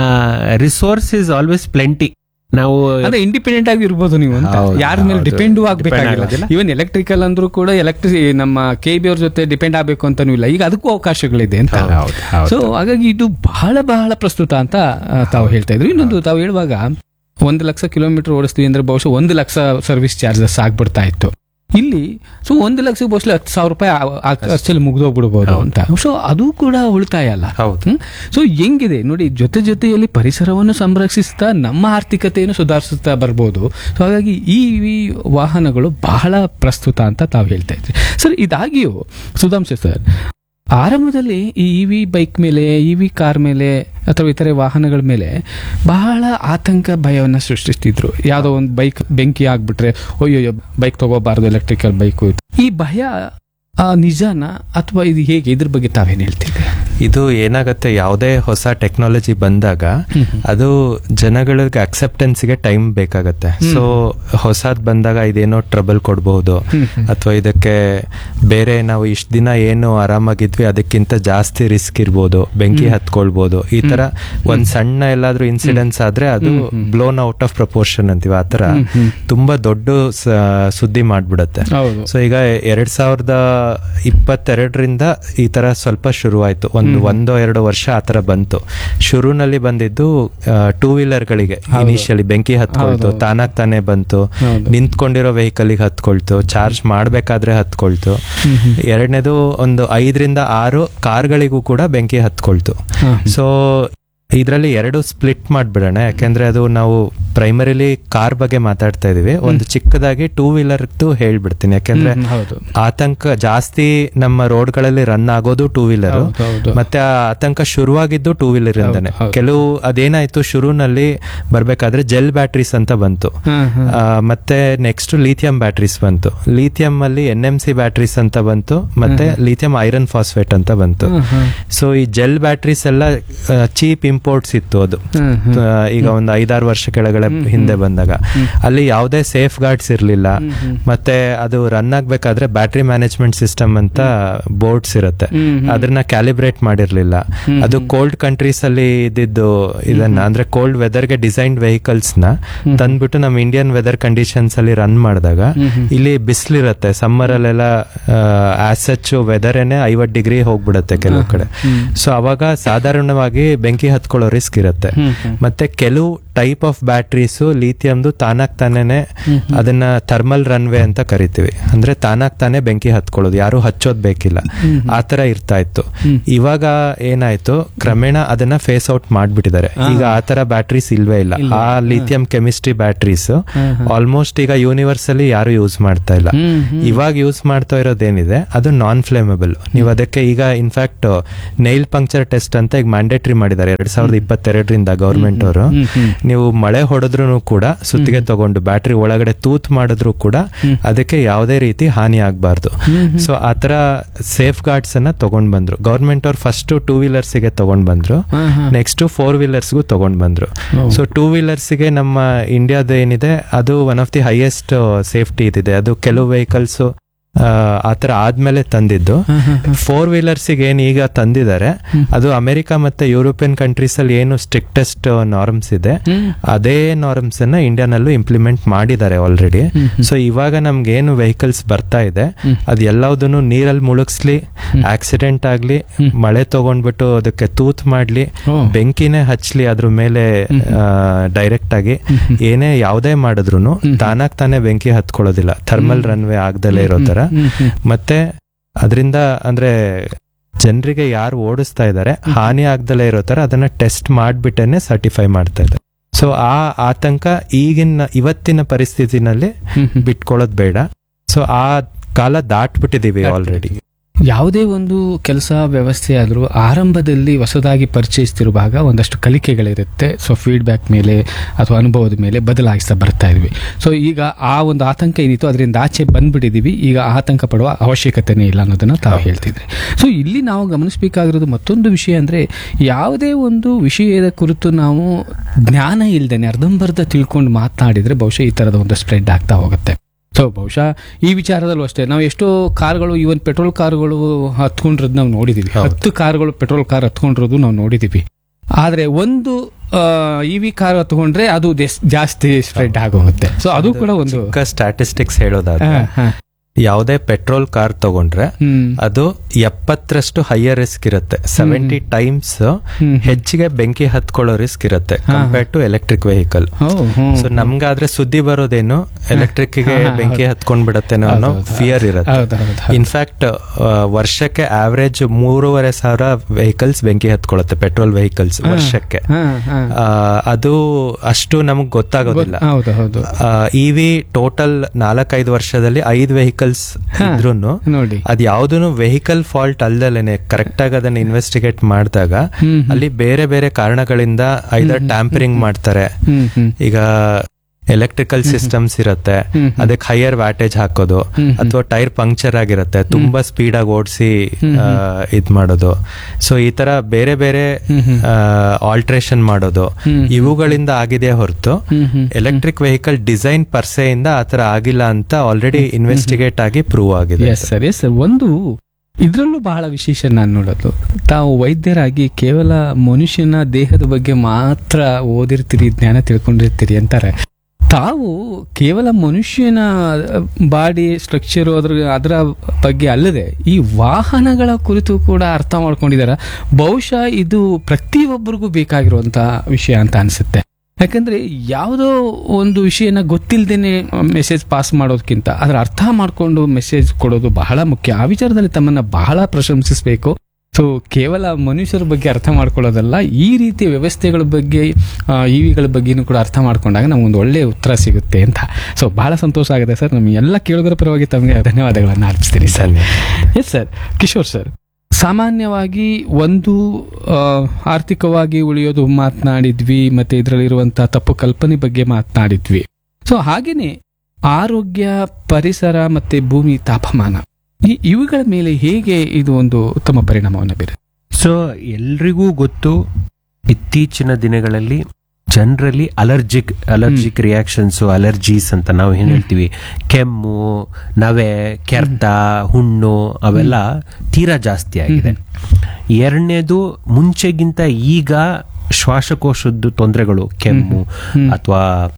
ರಿಸೋರ್ಸ್ ಇಸ್ ಆಲ್ವೇಸ್ ಪ್ಲೆಂಟಿ ನಾವು ಅಂದ್ರೆ ಇಂಡಿಪೆಂಡೆಂಟ್ ಆಗಿ ಇರ್ಬೋದು ನೀವು ಅಂತ ಹೌದು, ಯಾರ ಮೇಲೆ ಹೌದು. ಡಿಪೆಂಡ್ Depend ಆಗ್ಬೇಕಾಗಿಲ್ಲ ಆಗೋದಿಲ್ಲ. ಇವನ್ ಎಲೆಕ್ಟ್ರಿಕಲ್ ಅಂದ್ರೂ ಕೂಡ ಎಲೆಕ್ಟ್ರಿ ನಮ್ಮ ಕೆ ಬಿ ಅವ್ರ ಜೊತೆ ಡಿಪೆಂಡ್ ಆಗ್ಬೇಕು ಅಂತಾನೂ ಇಲ್ಲ ಈಗ ಅದಕ್ಕೂ ಅವಕಾಶಗಳಿದೆ ಅಂತ ಹೌದು, ಹೌದು. ಸೊ ಹಾಗಾಗಿ ಇದು ಬಹಳ ಬಹಳ ಪ್ರಸ್ತುತ ಅಂತ ಆ, ತಾವು ಹೇಳ್ತಾ ಇದ್ರು ಇನ್ನೊಂದು ತಾವು ಹೇಳುವಾಗ ಒಂದು ಲಕ್ಷ ಕಿಲೋಮೀಟರ್ ಓಡಿಸ್ತೀವಿ ಅಂದ್ರೆ ಬಹುಶಃ ಒಂದು ಲಕ್ಷ ಸರ್ವಿಸ್ ಚಾರ್ಜಸ್ ಆಗ್ಬಿಡ್ತಾ ಇತ್ತು ಇಲ್ಲಿ ಸೊ ಒಂದು ಲಕ್ಷ ಬಹುಶಃ ಹತ್ತು ಸಾವಿರ ರೂಪಾಯಿ ಆ- ಆ ಖರ್ಚಲ್ಲಿ ಮುಗ್ದೋಗ್ಬಿಡ್ಬೋದು ಅಂತ ಸೊ ಅದು ಕೂಡ ಉಳಿತಾಯ ಅಲ್ಲ ಹೌದು ಸೊ ಹೆಂಗಿದೆ ನೋಡಿ ಜೊತೆ ಜೊತೆಯಲ್ಲಿ ಪರಿಸರವನ್ನು ಸಂರಕ್ಷಿಸ್ತಾ ನಮ್ಮ ಆರ್ಥಿಕತೆಯನ್ನು ಸುಧಾರಿಸುತ್ತಾ ಬರ್ಬೋದು ಸೊ ಹಾಗಾಗಿ ಈ ವಿ ವಾಹನಗಳು ಬಹಳ ಪ್ರಸ್ತುತ ಅಂತ ತಾವು ಹೇಳ್ತಾ ಇದ್ರಿ ಸರ್ ಇದಾಗಿಯೂ ಸುಧಾಂಶ ಸರ್ ಆರಂಭದಲ್ಲಿ ಈ ಇ ವಿ ಬೈಕ್ ಮೇಲೆ ಇ ವಿ ಕಾರ್ ಮೇಲೆ ಅಥವಾ ಇತರೆ ವಾಹನಗಳ ಮೇಲೆ ಬಹಳ ಆತಂಕ ಭಯವನ್ನು ಸೃಷ್ಟಿಸ್ತಿದ್ರು ಯಾವುದೋ ಒಂದು ಬೈಕ್ ಬೆಂಕಿ ಆಗ್ಬಿಟ್ರೆ ಅಯ್ಯೋ ಬೈಕ್ ತಗೋಬಾರ್ದು ಎಲೆಕ್ಟ್ರಿಕಲ್ ಬೈಕು ಈ ಭಯ ಆ, ನಿಜಾನ ಅಥವಾ ಇದು ಹೇಗೆ ಇದ್ರ ಬಗ್ಗೆ ತಾವೇನು ಹೇಳ್ತೀರಿ ಇದು ಏನಾಗತ್ತೆ ಯಾವುದೇ ಹೊಸ ಟೆಕ್ನಾಲಜಿ ಬಂದಾಗ ಅದು ಜನಗಳಿಗೆ ಅಕ್ಸೆಪ್ಟೆನ್ಸ್ಗೆ ಟೈಮ್ ಬೇಕಾಗತ್ತೆ ಸೊ ಹೊಸದ್ ಬಂದಾಗ ಇದೇನೋ ಟ್ರಬಲ್ ಕೊಡ್ಬಹುದು ಅಥವಾ ಇದಕ್ಕೆ ಬೇರೆ ನಾವು ಇಷ್ಟ ದಿನ ಏನು ಆರಾಮಾಗಿದ್ವಿ ಅದಕ್ಕಿಂತ ಜಾಸ್ತಿ ರಿಸ್ಕ್ ಇರ್ಬೋದು ಬೆಂಕಿ ಹತ್ಕೊಳ್ಬಹುದು ಈ ತರ ಒಂದ್ ಸಣ್ಣ ಎಲ್ಲಾದ್ರೂ ಇನ್ಸಿಡೆನ್ಸ್ ಆದ್ರೆ ಅದು ಬ್ಲೋನ್ ಔಟ್ ಆಫ್ ಪ್ರಪೋರ್ಷನ್ ಅಂತೀವಿ ಆತರ ತುಂಬಾ ದೊಡ್ಡ ಸ- ಸುದ್ದಿ ಮಾಡ್ಬಿಡತ್ತೆ ಹೌದು ಸೊ ಈಗ ಎರಡ್ ಸಾವಿರದ ಇಪ್ಪತ್ತೆರಡರಿಂದ ಈ ತರ ಸ್ವಲ್ಪ ಶುರುವಾಯ್ತು ಒಂದು ಒಂದೋ ಎರಡು ವರ್ಷ ಆ ತರ ಬಂತು ಶುರುನಲ್ಲಿ ಬಂದಿದ್ದು ಟೂ ವೀಲರ್ಗಳಿಗೆ ಇನಿಷಿಯಲಿ ಬೆಂಕಿ ಹತ್ಕೊಳ್ತು ತಾನಾಗ್ ತಾನೇ ಬಂತು ಹೌದು. ನಿಂತ್ಕೊಂಡಿರೋ ವೆಹಿಕಲ್ಗೆ ಹತ್ಕೊಳ್ತು ಚಾರ್ಜ್ ಮಾಡ್ಬೇಕಾದ್ರೆ ಹತ್ಕೊಳ್ತು ಎರಡನೇದು ಒಂದು ಐದರಿಂದ ಆರು ಕಾರ್ಗಳಿಗೂ ಕೂಡ ಬೆಂಕಿ ಹತ್ಕೊಳ್ತು ಹಾ. ಸೊ ಇದರಲ್ಲಿ ಎರಡು ಸ್ಪ್ಲಿಟ್ ಮಾಡ್ಬಿಡೋಣ ಯಾಕೆಂದ್ರೆ ಅದು ನಾವು ಪ್ರೈಮರಿಲಿ ಕಾರ್ ಬಗ್ಗೆ ಮಾತಾಡ್ತಾ ಇದೀವಿ ಒಂದು ಚಿಕ್ಕದಾಗಿ ಟೂ ವೀಲರ್ದು ಹೇಳ್ಬಿಡ್ತೀನಿ ಯಾಕೆಂದ್ರೆ ಹ್ಮ್, ಹೌದು ಆತಂಕ ಜಾಸ್ತಿ ನಮ್ಮ ರೋಡ್ಗಳಲ್ಲಿ ರನ್ ಆಗೋದು ಟೂ ವೀಲರ್ ಹೌದು, ಹೌದು. ಮತ್ತೆ ಆ ಆತಂಕ ಶುರುವಾಗಿದ್ದು ಟೂ ವೀಲರ್ ಇಂದಾನೆ ಹೌದು, ಹೌದು. ಕೆಲವು ಅದೇನಾಯ್ತು ಶುರುನಲ್ಲಿ ಬರ್ಬೇಕಾದ್ರೆ ಜೆಲ್ ಬ್ಯಾಟ್ರೀಸ್ ಅಂತ ಬಂತು ಹಾ, ಹಾ. ಆ, ಮತ್ತೆ ನೆಕ್ಸ್ಟ್ ಲಿಥಿಯಂ ಬ್ಯಾಟ್ರೀಸ್ ಬಂತು ಲಿಥಿಯಂ ಅಲ್ಲಿ ಎನ್ ಎಂ ಸಿ ಬ್ಯಾಟ್ರೀಸ್ ಅಂತ ಬಂತು ಮತ್ತೆ ಲಿಥಿಯಂ ಐರನ್ ಫಾಸ್ಫೇಟ್ ಅಂತ ಬಂತು ಹಾ, ಹಾ. ಸೊ ಈ ಜೆಲ್ ಬ್ಯಾಟ್ರೀಸ್ ಎಲ್ಲ ಚೀಪ್ ಇಂಪೋರ್ಟ್ಸ್ ಇತ್ತು ಅದು ಹ್ಮ್, ಹ್ಮ್. ಆ, ಈಗ ಒಂದು ಐದಾರು ವರ್ಷ ಕೆಳಗಡೆ ಹಿಂದೆ ಬಂದಾಗ ಅಲ್ಲಿ ಯಾವುದೇ ಸೇಫ್ ಗಾರ್ಡ್ಸ್ ಇರಲಿಲ್ಲ ಮತ್ತೆ ಅದು ರನ್ ಆಗ್ಬೇಕಾದ್ರೆ ಬ್ಯಾಟ್ರಿ ಮ್ಯಾನೇಜ್ಮೆಂಟ್ ಸಿಸ್ಟಮ್ ಅಂತ ಬೋರ್ಡ್ಸ್ ಇರುತ್ತೆ ಹ್ಮ್, ಅದನ್ನ ಕ್ಯಾಲಿಬ್ರೇಟ್ ಮಾಡಿರ್ಲಿಲ್ಲ ಅದು ಕೋಲ್ಡ್ ಕಂಟ್ರೀಸ್ ಅಲ್ಲಿ ಇದ್ದಿದ್ದು ಇದನ್ನ ಅಂದ್ರೆ ಕೋಲ್ಡ್ ವೆದರ್ಗೆ ಡಿಸೈನ್ಡ್ ವೆಹಿಕಲ್ಸ್ ನ ತಂದ್ಬಿಟ್ಟು ನಮ್ಮ ಇಂಡಿಯನ್ ವೆದರ್ ಕಂಡೀಷನ್ಸ್ ಅಲ್ಲಿ ರನ್ ಮಾಡಿದಾಗ ಇಲ್ಲಿ ಬಿಸಿಲಿರುತ್ತೆ ಸಮ್ಮರ್ ಅಲ್ಲೆಲ್ಲ ಆಸಚ್ ವೆದರ್ ಏನೇ ಐವತ್ ಡಿಗ್ರಿ ಹೋಗ್ಬಿಡುತ್ತೆ ಕೆಲವು ಕಡೆ ಸೊ ಅವಾಗ ಸಾಧಾರಣವಾಗಿ ಬೆಂಕಿ ಹತ್ಕೊಳ್ಳೋ ರಿಸ್ಕ್ ಇರುತ್ತೆ ಮತ್ತೆ ಕೆಲವು ಟೈಪ್ ಆಫ್ ಬ್ಯಾಟ್ರೀಸು ಲಿಥಿಯಮ್ದು ತಾನಾಗ್ ತಾನೇನೆ ಅದನ್ನ ಥರ್ಮಲ್ ರನ್ವೇ ಅಂತ ಕರಿತೀವಿ ಅಂದ್ರೆ ತಾನಾಗ್ ತಾನೇ ಬೆಂಕಿ ಹತ್ಕೊಳ್ಳೋದು ಯಾರು ಹಚ್ಚೋದ್ ಬೇಕಿಲ್ಲ ಆ ತರ ಇರ್ತಾ ಇತ್ತು ಇವಾಗ ಏನಾಯ್ತು ಕ್ರಮೇಣ ಅದನ್ನ ಫೇಸ್ ಔಟ್ ಮಾಡ್ಬಿಟ್ಟಿದ್ದಾರೆ ಈಗ ಆ ತರ ಬ್ಯಾಟ್ರೀಸ್ ಇಲ್ವೇ ಇಲ್ಲ ಆ ಲಿಥಿಯಂ ಕೆಮಿಸ್ಟ್ರಿ ಬ್ಯಾಟ್ರೀಸ್ ಆಲ್ಮೋಸ್ಟ್ ಈಗ ಯೂನಿವರ್ಸ್ ಅಲ್ಲಿ ಯಾರು ಯೂಸ್ ಮಾಡ್ತಾ ಇಲ್ಲ ಇವಾಗ ಯೂಸ್ ಮಾಡ್ತಾ ಇರೋದೇನಿದೆ ಅದು ನಾನ್ ಫ್ಲೇಮಬಲ್ ನೀವು ಅದಕ್ಕೆ ಈಗ ಇನ್ಫ್ಯಾಕ್ಟ್ ನೈಲ್ ಪಂಕ್ಚರ್ ಟೆಸ್ಟ್ ಅಂತ ಈಗ ಮ್ಯಾಂಡೇಟರಿ ಮಾಡಿದ್ದಾರೆ ಎರಡ್ ಸಾವಿರದ ಇಪ್ಪತ್ತೆರಡರಿಂದ ಗೌರ್ಮೆಂಟ್ ಅವರು ನೀವು ಮಳೆ ಹೊಡೆದ್ರು ಕೂಡ ಸುತ್ತಿಗೆ ತಗೊಂಡು ಬ್ಯಾಟ್ರಿ ಒಳಗಡೆ ತೂತ್ ಮಾಡಿದ್ರು ಕೂಡ ಅದಕ್ಕೆ ಯಾವುದೇ ರೀತಿ ಹಾನಿ ಆಗಬಾರ್ದು ಸೊ ಆತರ ಸೇಫ್ ಗಾರ್ಡ್ಸ್ ಅನ್ನ ತಗೊಂಡ್ ಬಂದ್ರು ಗೌರ್ಮೆಂಟ್ ಅವ್ರು ಫಸ್ಟ್ ಟೂ ವೀಲರ್ಸ್ ಗೆ ತಗೊಂಡ್ ಬಂದ್ರು ನೆಕ್ಸ್ಟ್ ಫೋರ್ ವೀಲರ್ಸ್ಗೂ ತಗೊಂಡ್ ಬಂದ್ರು ಸೊ ಟೂ ವೀಲರ್ಸ್ಗೆ ನಮ್ಮ ಇಂಡಿಯಾದ ಏನಿದೆ ಅದು one of the highest safety ಇದಿದೆ ಅದು ಕೆಲವು ವೆಹಿಕಲ್ಸ್ ಆತರ ಆದ್ಮೇಲೆ ತಂದಿದ್ದು ಫೋರ್ ವೀಲರ್ಸಿಗೆ ಏನು ಈಗ ತಂದಿದ್ದಾರೆ ಅದು ಅಮೆರಿಕ ಮತ್ತೆ ಯುರೋಪಿಯನ್ ಕಂಟ್ರೀಸ್ ಅಲ್ಲಿ ಏನು ಸ್ಟ್ರಿಕ್ಟೆಸ್ಟ್ ನಾರ್ಮ್ಸ್ ಇದೆ ಅದೇ ನಾರ್ಮ್ಸ್ ಅನ್ನ ಇಂಡಿಯಾನಲ್ಲೂ ಇಂಪ್ಲಿಮೆಂಟ್ ಮಾಡಿದ್ದಾರೆ ಆಲ್ರೆಡಿ ಸೊ ಇವಾಗ ನಮ್ಗೆ ಏನು ವೆಹಿಕಲ್ಸ್ ಬರ್ತಾ ಇದೆ ಅದು ಎಲ್ಲದನ್ನು ನೀರಲ್ಲಿ ಮುಳುಗಿಸ್ಲಿ ಆಕ್ಸಿಡೆಂಟ್ ಆಗ್ಲಿ ಮಳೆ ತಗೊಂಡ್ಬಿಟ್ಟು ಅದಕ್ಕೆ ತೂತ್ ಮಾಡ್ಲಿ ಓ. ಬೆಂಕಿನೇ ಹಚ್ಲಿ ಅದ್ರ ಮೇಲೆ ಡೈರೆಕ್ಟ್ ಆಗಿ ಏನೇ ಯಾವುದೇ ಮಾಡಿದ್ರು ತಾನಾಗ್ ತಾನೇ ಬೆಂಕಿ ಹತ್ಕೊಳ್ಳೋದಿಲ್ಲ ಥರ್ಮಲ್ ರನ್ವೇ ಆಗ್ದಲೇ ಇರೋ ತರ ಮತ್ತೆ ಅದರಿಂದ ಅಂದ್ರೆ ಜನರಿಗೆ ಯಾರು ಓಡಿಸ್ತಾ ಇದ್ದಾರೆ ಹಾನಿ ಆಗ್ದಲೇ ಇರೋ ತರ ಅದನ್ನ ಟೆಸ್ಟ್ ಮಾಡ್ಬಿಟ್ಟೇನೆ ಸರ್ಟಿಫೈ ಮಾಡ್ತಾ ಇದ್ದಾರೆ ಸೊ ಆ ಆತಂಕ ಈಗಿನ ಇವತ್ತಿನ ಪರಿಸ್ಥಿತಿನಲ್ಲಿ ಬಿಟ್ಕೊಳ್ಳೋದು ಬೇಡ ಸೊ ಆ ಕಾಲ ದಾಟ್ಬಿಟ್ಟಿದೀವಿ ಆಲ್ರೆಡಿ ಯಾವುದೇ ಒಂದು ಕೆಲಸ ವ್ಯವಸ್ಥೆ ಆದರೂ ಆರಂಭದಲ್ಲಿ ಹೊಸದಾಗಿ ಪರಿಚಯಿಸ್ತಿರುವಾಗ ಒಂದಷ್ಟು ಕಲಿಕೆಗಳಿರುತ್ತೆ ಸೊ ಫೀಡ್ಬ್ಯಾಕ್ ಮೇಲೆ ಅಥವಾ ಅನುಭವದ ಮೇಲೆ ಬದಲಾಯಿಸ್ತಾ ಬರ್ತಾ ಇದ್ವಿ ಸೊ ಈಗ ಆ ಒಂದು ಆತಂಕ ಏನಿತ್ತು ಅದರಿಂದ ಆಚೆ ಬಂದ್ಬಿಟ್ಟಿದೀವಿ ಈಗ ಆತಂಕ ಪಡುವ ಅವಶ್ಯಕತೆನೇ ಇಲ್ಲ ಅನ್ನೋದನ್ನ ತಾವು ಹೇಳ್ತಿದ್ರಿ ಸೊ ಇಲ್ಲಿ ನಾವು ಗಮನಿಸಬೇಕಾಗಿರೋದು ಮತ್ತೊಂದು ವಿಷಯ ಅಂದ್ರೆ ಯಾವುದೇ ಒಂದು ವಿಷಯದ ಕುರಿತು ನಾವು ಜ್ಞಾನ ಇಲ್ದೇನೆ ಅರ್ಧಂಬರ್ಧ ತಿಳ್ಕೊಂಡು ಮಾತನಾಡಿದ್ರೆ ಬಹುಶಃ ಈ ತರದ ಒಂದು ಸ್ಪ್ರೆಡ್ ಆಗ್ತಾ ಹೋಗುತ್ತೆ ಸೊ ಬಹುಶಃ ಈ ವಿಚಾರದಲ್ಲೂ ಅಷ್ಟೇ ನಾವು ಎಷ್ಟೋ ಕಾರ್ಗಳು ಈವನ್ ಪೆಟ್ರೋಲ್ ಕಾರ್ಗಳು ಹತ್ಕೊಂಡಿರೋದು ನಾವು ನೋಡಿದೀವಿ ಹತ್ತು ಕಾರ್ಗಳು ಪೆಟ್ರೋಲ್ ಕಾರ್ ಹತ್ಕೊಂಡಿರೋದು ನಾವು ನೋಡಿದೀವಿ ಆದ್ರೆ ಒಂದು ಇ ವಿ ಕಾರ್ ಹತ್ಕೊಂಡ್ರೆ ಅದು ದೇಸ್- ಜಾಸ್ತಿ ಸ್ಪ್ರೆಡ್ ಆಗೋಗುತ್ತೆ ಸೊ ಅದು ಕೂಡ ಒಂದು ಸ್ಟ್ಯಾಟಿಸ್ಟಿಕ್ಸ್ ಹೇಳೋದಾದ್ರೆ ಹಾ, ಹಾ. ಯಾವುದೇ ಪೆಟ್ರೋಲ್ ಕಾರ್ ತಗೊಂಡ್ರೆ ಹ್ಮ್. ಅದು ಎಪ್ಪತ್ತರಷ್ಟು ಹೈಯರ್ ರಿಸ್ಕ್ ಇರುತ್ತೆ ಸೆವೆಂಟಿ ಟೈಮ್ಸ್ ಹ್ಮ್. ಹೆಚ್ಚಿಗೆ ಬೆಂಕಿ ಹತ್ಕೊಳ್ಳೋ ರಿಸ್ಕ್ ಇರುತ್ತೆ ಕಂಪೇರ್ಡ್ ಟು ಎಲೆಕ್ಟ್ರಿಕ್ ವೆಹಿಕಲ್ ಓ, ಹ್ಮ್. ಸೊ ನಮ್ಗಾದ್ರೆ ಸುದ್ದಿ ಬರೋದೇನು ಎಲೆಕ್ಟ್ರಿಕ್ ಗೆ ಹಾ, ಬೆಂಕಿ ಹತ್ಕೊಂಡ್ ಬಿಡತ್ತೇನೋ ಅನ್ನೋ ಹೌದು, ಹೌದು. ಫಿಯರ್ ಇರುತ್ತೆ ಹೌದು, ಹೌದು, ಹೌದು. ಇನ್ಫ್ಯಾಕ್ಟ್ ವರ್ಷಕ್ಕೆ ಆವರೇಜ್ ಮೂರುವರೆ ಸಾವಿರ ವೆಹಿಕಲ್ಸ್ ಬೆಂಕಿ ಹತ್ಕೊಳ್ಳುತ್ತೆ ಪೆಟ್ರೋಲ್ ವೆಹಿಕಲ್ಸ್ ವರ್ಷಕ್ಕೆ ಹಾ, ಹಾ. ಆ, ಅದು ಅಷ್ಟು ನಮಗ್ ಗೊತ್ತಾಗೋದಿಲ್ಲ ಗೊತ್- ಹೌದು ಹೌದು ಇ ವಿ ಟೋಟಲ್ ನಾಲ್ಕೈದು ವರ್ಷದಲ್ಲಿ ಐದು ವೆಹಿಕಲ್ಸ್ ಹಾ. ಇದ್ರು ನೋಡಿ ಅದ್ ಯಾವ್ದು ವೆಹಿಕಲ್ ಫಾಲ್ಟ್ ಅಲ್ದಲೇನೆ ಕರೆಕ್ಟ್ ಆಗಿ ಅದನ್ನ ಇನ್ವೆಸ್ಟಿಗೇಟ್ ಮಾಡಿದಾಗ ಹ್ಮ್, ಅಲ್ಲಿ ಬೇರೆ ಬೇರೆ ಕಾರಣಗಳಿಂದ ಐದರ್ ಟ್ಯಾಂಪರಿಂಗ್ ಮಾಡ್ತಾರೆ ಹ್ಮ್ ಹ್ಮ್ ಈಗ ಎಲೆಕ್ಟ್ರಿಕಲ್ ಸಿಸ್ಟಮ್ಸ್ ಇರುತ್ತೆ ಹ್ಮ್. ಅದಕ್ಕೆ ಹೈಯರ್ ವ್ಯಾಟೇಜ್ ಹಾಕೋದು ಹ್ಮ್. ಅಥವಾ ಟೈರ್ ಪಂಕ್ಚರ್ ಆಗಿರುತ್ತೆ ತುಂಬಾ ಸ್ಪೀಡ್ ಆಗಿ ಓಡಿಸಿ ಇದ್ ಮಾಡೋದು ಸೊ ಈ ತರ ಬೇರೆ ಬೇರೆ ಆಲ್ಟ್ರೇಷನ್ ಮಾಡೋದು ಹ್ಮ್. ಇವುಗಳಿಂದ ಆಗಿದೆ ಹೊರತು ಹ್ಮ್ ಹ್ಮ್ ಎಲೆಕ್ಟ್ರಿಕ್ ವೆಹಿಕಲ್ ಡಿಸೈನ್ ಪರ್ಸೆಯಿಂದ ಆತರ ಆಗಿಲ್ಲ ಅಂತ ಆಲ್ರೆಡಿ ಇನ್ವೆಸ್ಟಿಗೇಟ್ ಆಗಿ ಪ್ರೂವ್ ಆಗಿದೆ ಎಸ್ ಸರ್ ಎಸ್ ಸರ್ ಒಂದು ಇದರಲ್ಲೂ ಬಹಳ ವಿಶೇಷ ನಾನು ನೋಡೋದು ತಾವು ವೈದ್ಯರಾಗಿ ಕೇವಲ ಮನುಷ್ಯನ ದೇಹದ ಬಗ್ಗೆ ಮಾತ್ರ ಓದಿರ್ತೀರಿ ಜ್ಞಾನ ತಿಳ್ಕೊಂಡಿರ್ತೀರಿ ಅಂತಾರೆ ತಾವು ಕೇವಲ ಮನುಷ್ಯನ ಬಾಡಿ ಸ್ಟ್ರಕ್ಚರ್ ಅದ್ರ ಅದರ ಬಗ್ಗೆ ಅಲ್ಲದೆ ಈ ವಾಹನಗಳ ಕುರಿತು ಕೂಡ ಅರ್ಥ ಮಾಡ್ಕೊಂಡಿದ್ದಾರೆ ಬಹುಶಃ ಇದು ಪ್ರತಿಯೊಬ್ಬರಿಗೂ ಬೇಕಾಗಿರುವಂತ ವಿಷಯ ಅಂತ ಅನ್ಸುತ್ತೆ ಯಾಕಂದ್ರೆ ಯಾವುದೋ ಒಂದು ವಿಷಯನ ಗೊತ್ತಿಲ್ಲದೇನೆ ಮೆಸೇಜ್ ಪಾಸ್ ಮಾಡೋದಕ್ಕಿಂತ ಅದರ ಅರ್ಥ ಮಾಡ್ಕೊಂಡು ಮೆಸೇಜ್ ಕೊಡೋದು ಬಹಳ ಮುಖ್ಯ ಆ ವಿಚಾರದಲ್ಲಿ ತಮ್ಮನ್ನ ಬಹಳ ಪ್ರಶಂಸಿಸಬೇಕು ಸೊ ಕೇವಲ ಮನುಷ್ಯರ ಬಗ್ಗೆ ಅರ್ಥ ಮಾಡ್ಕೊಳ್ಳೋದಲ್ಲ ಈ ರೀತಿಯ ವ್ಯವಸ್ಥೆಗಳ ಬಗ್ಗೆ ಇವಿಗಳ ಬಗ್ಗೆನೂ ಕೂಡ ಅರ್ಥ ಮಾಡ್ಕೊಂಡಾಗ ನಮಗೊಂದು ಒಳ್ಳೆಯ ಉತ್ತರ ಸಿಗುತ್ತೆ ಅಂತ ಸೊ ಬಹಳ ಸಂತೋಷ ಆಗಿದೆ ಸರ್ ನಮ್ಮ ಎಲ್ಲ ಕೇಳುಗರ ಪರವಾಗಿ ತಮಗೆ ಧನ್ಯವಾದಗಳನ್ನು ಅರ್ಪಿಸ್ತೀನಿ sir yes sir Kishore sir ಸಾಮಾನ್ಯವಾಗಿ ಒಂದು ಆ, ಆರ್ಥಿಕವಾಗಿ ಉಳಿಯೋದು ಮಾತನಾಡಿದ್ವಿ ಮತ್ತೆ ಇದರಲ್ಲಿರುವಂತಹ ತಪ್ಪು ಕಲ್ಪನೆ ಬಗ್ಗೆ ಮಾತನಾಡಿದ್ವಿ ಸೊ ಹಾಗೇನೆ ಆರೋಗ್ಯ ಪರಿಸರ ಮತ್ತೆ ಭೂಮಿ ತಾಪಮಾನ ಈ ಇವುಗಳ ಮೇಲೆ ಹೇಗೆ ಇದು ಒಂದು ಉತ್ತಮ ಪರಿಣಾಮವನ್ನು ಬೀರುತ್ತೆ ಸೊ ಎಲ್ರಿಗೂ ಗೊತ್ತು ಇತ್ತೀಚಿನ ದಿನಗಳಲ್ಲಿ ಜನರಲಿ ಅಲರ್ಜಿಕ್ ಅಲರ್ಜಿಕ್ ರಿಯಾಕ್ಷನ್ಸ್ ಅಲರ್ಜೀಸ್ ಅಂತ ನಾವು ಏನ್ ಹೇಳ್ತೀವಿ ಕೆಮ್ಮು ನವೆ ಕೆರ್ತ ಹುಣ್ಣು ಅವೆಲ್ಲ ತೀರಾ ಜಾಸ್ತಿ ಆಗಿದೆ ಎರಡನೇದು ಮುಂಚೆಗಿಂತ ಈಗ ಶ್ವಾಸಕೋಶದ್ದು ತೊಂದರೆಗಳು ಕೆಮ್ಮು ಅಥವಾ ಕಫ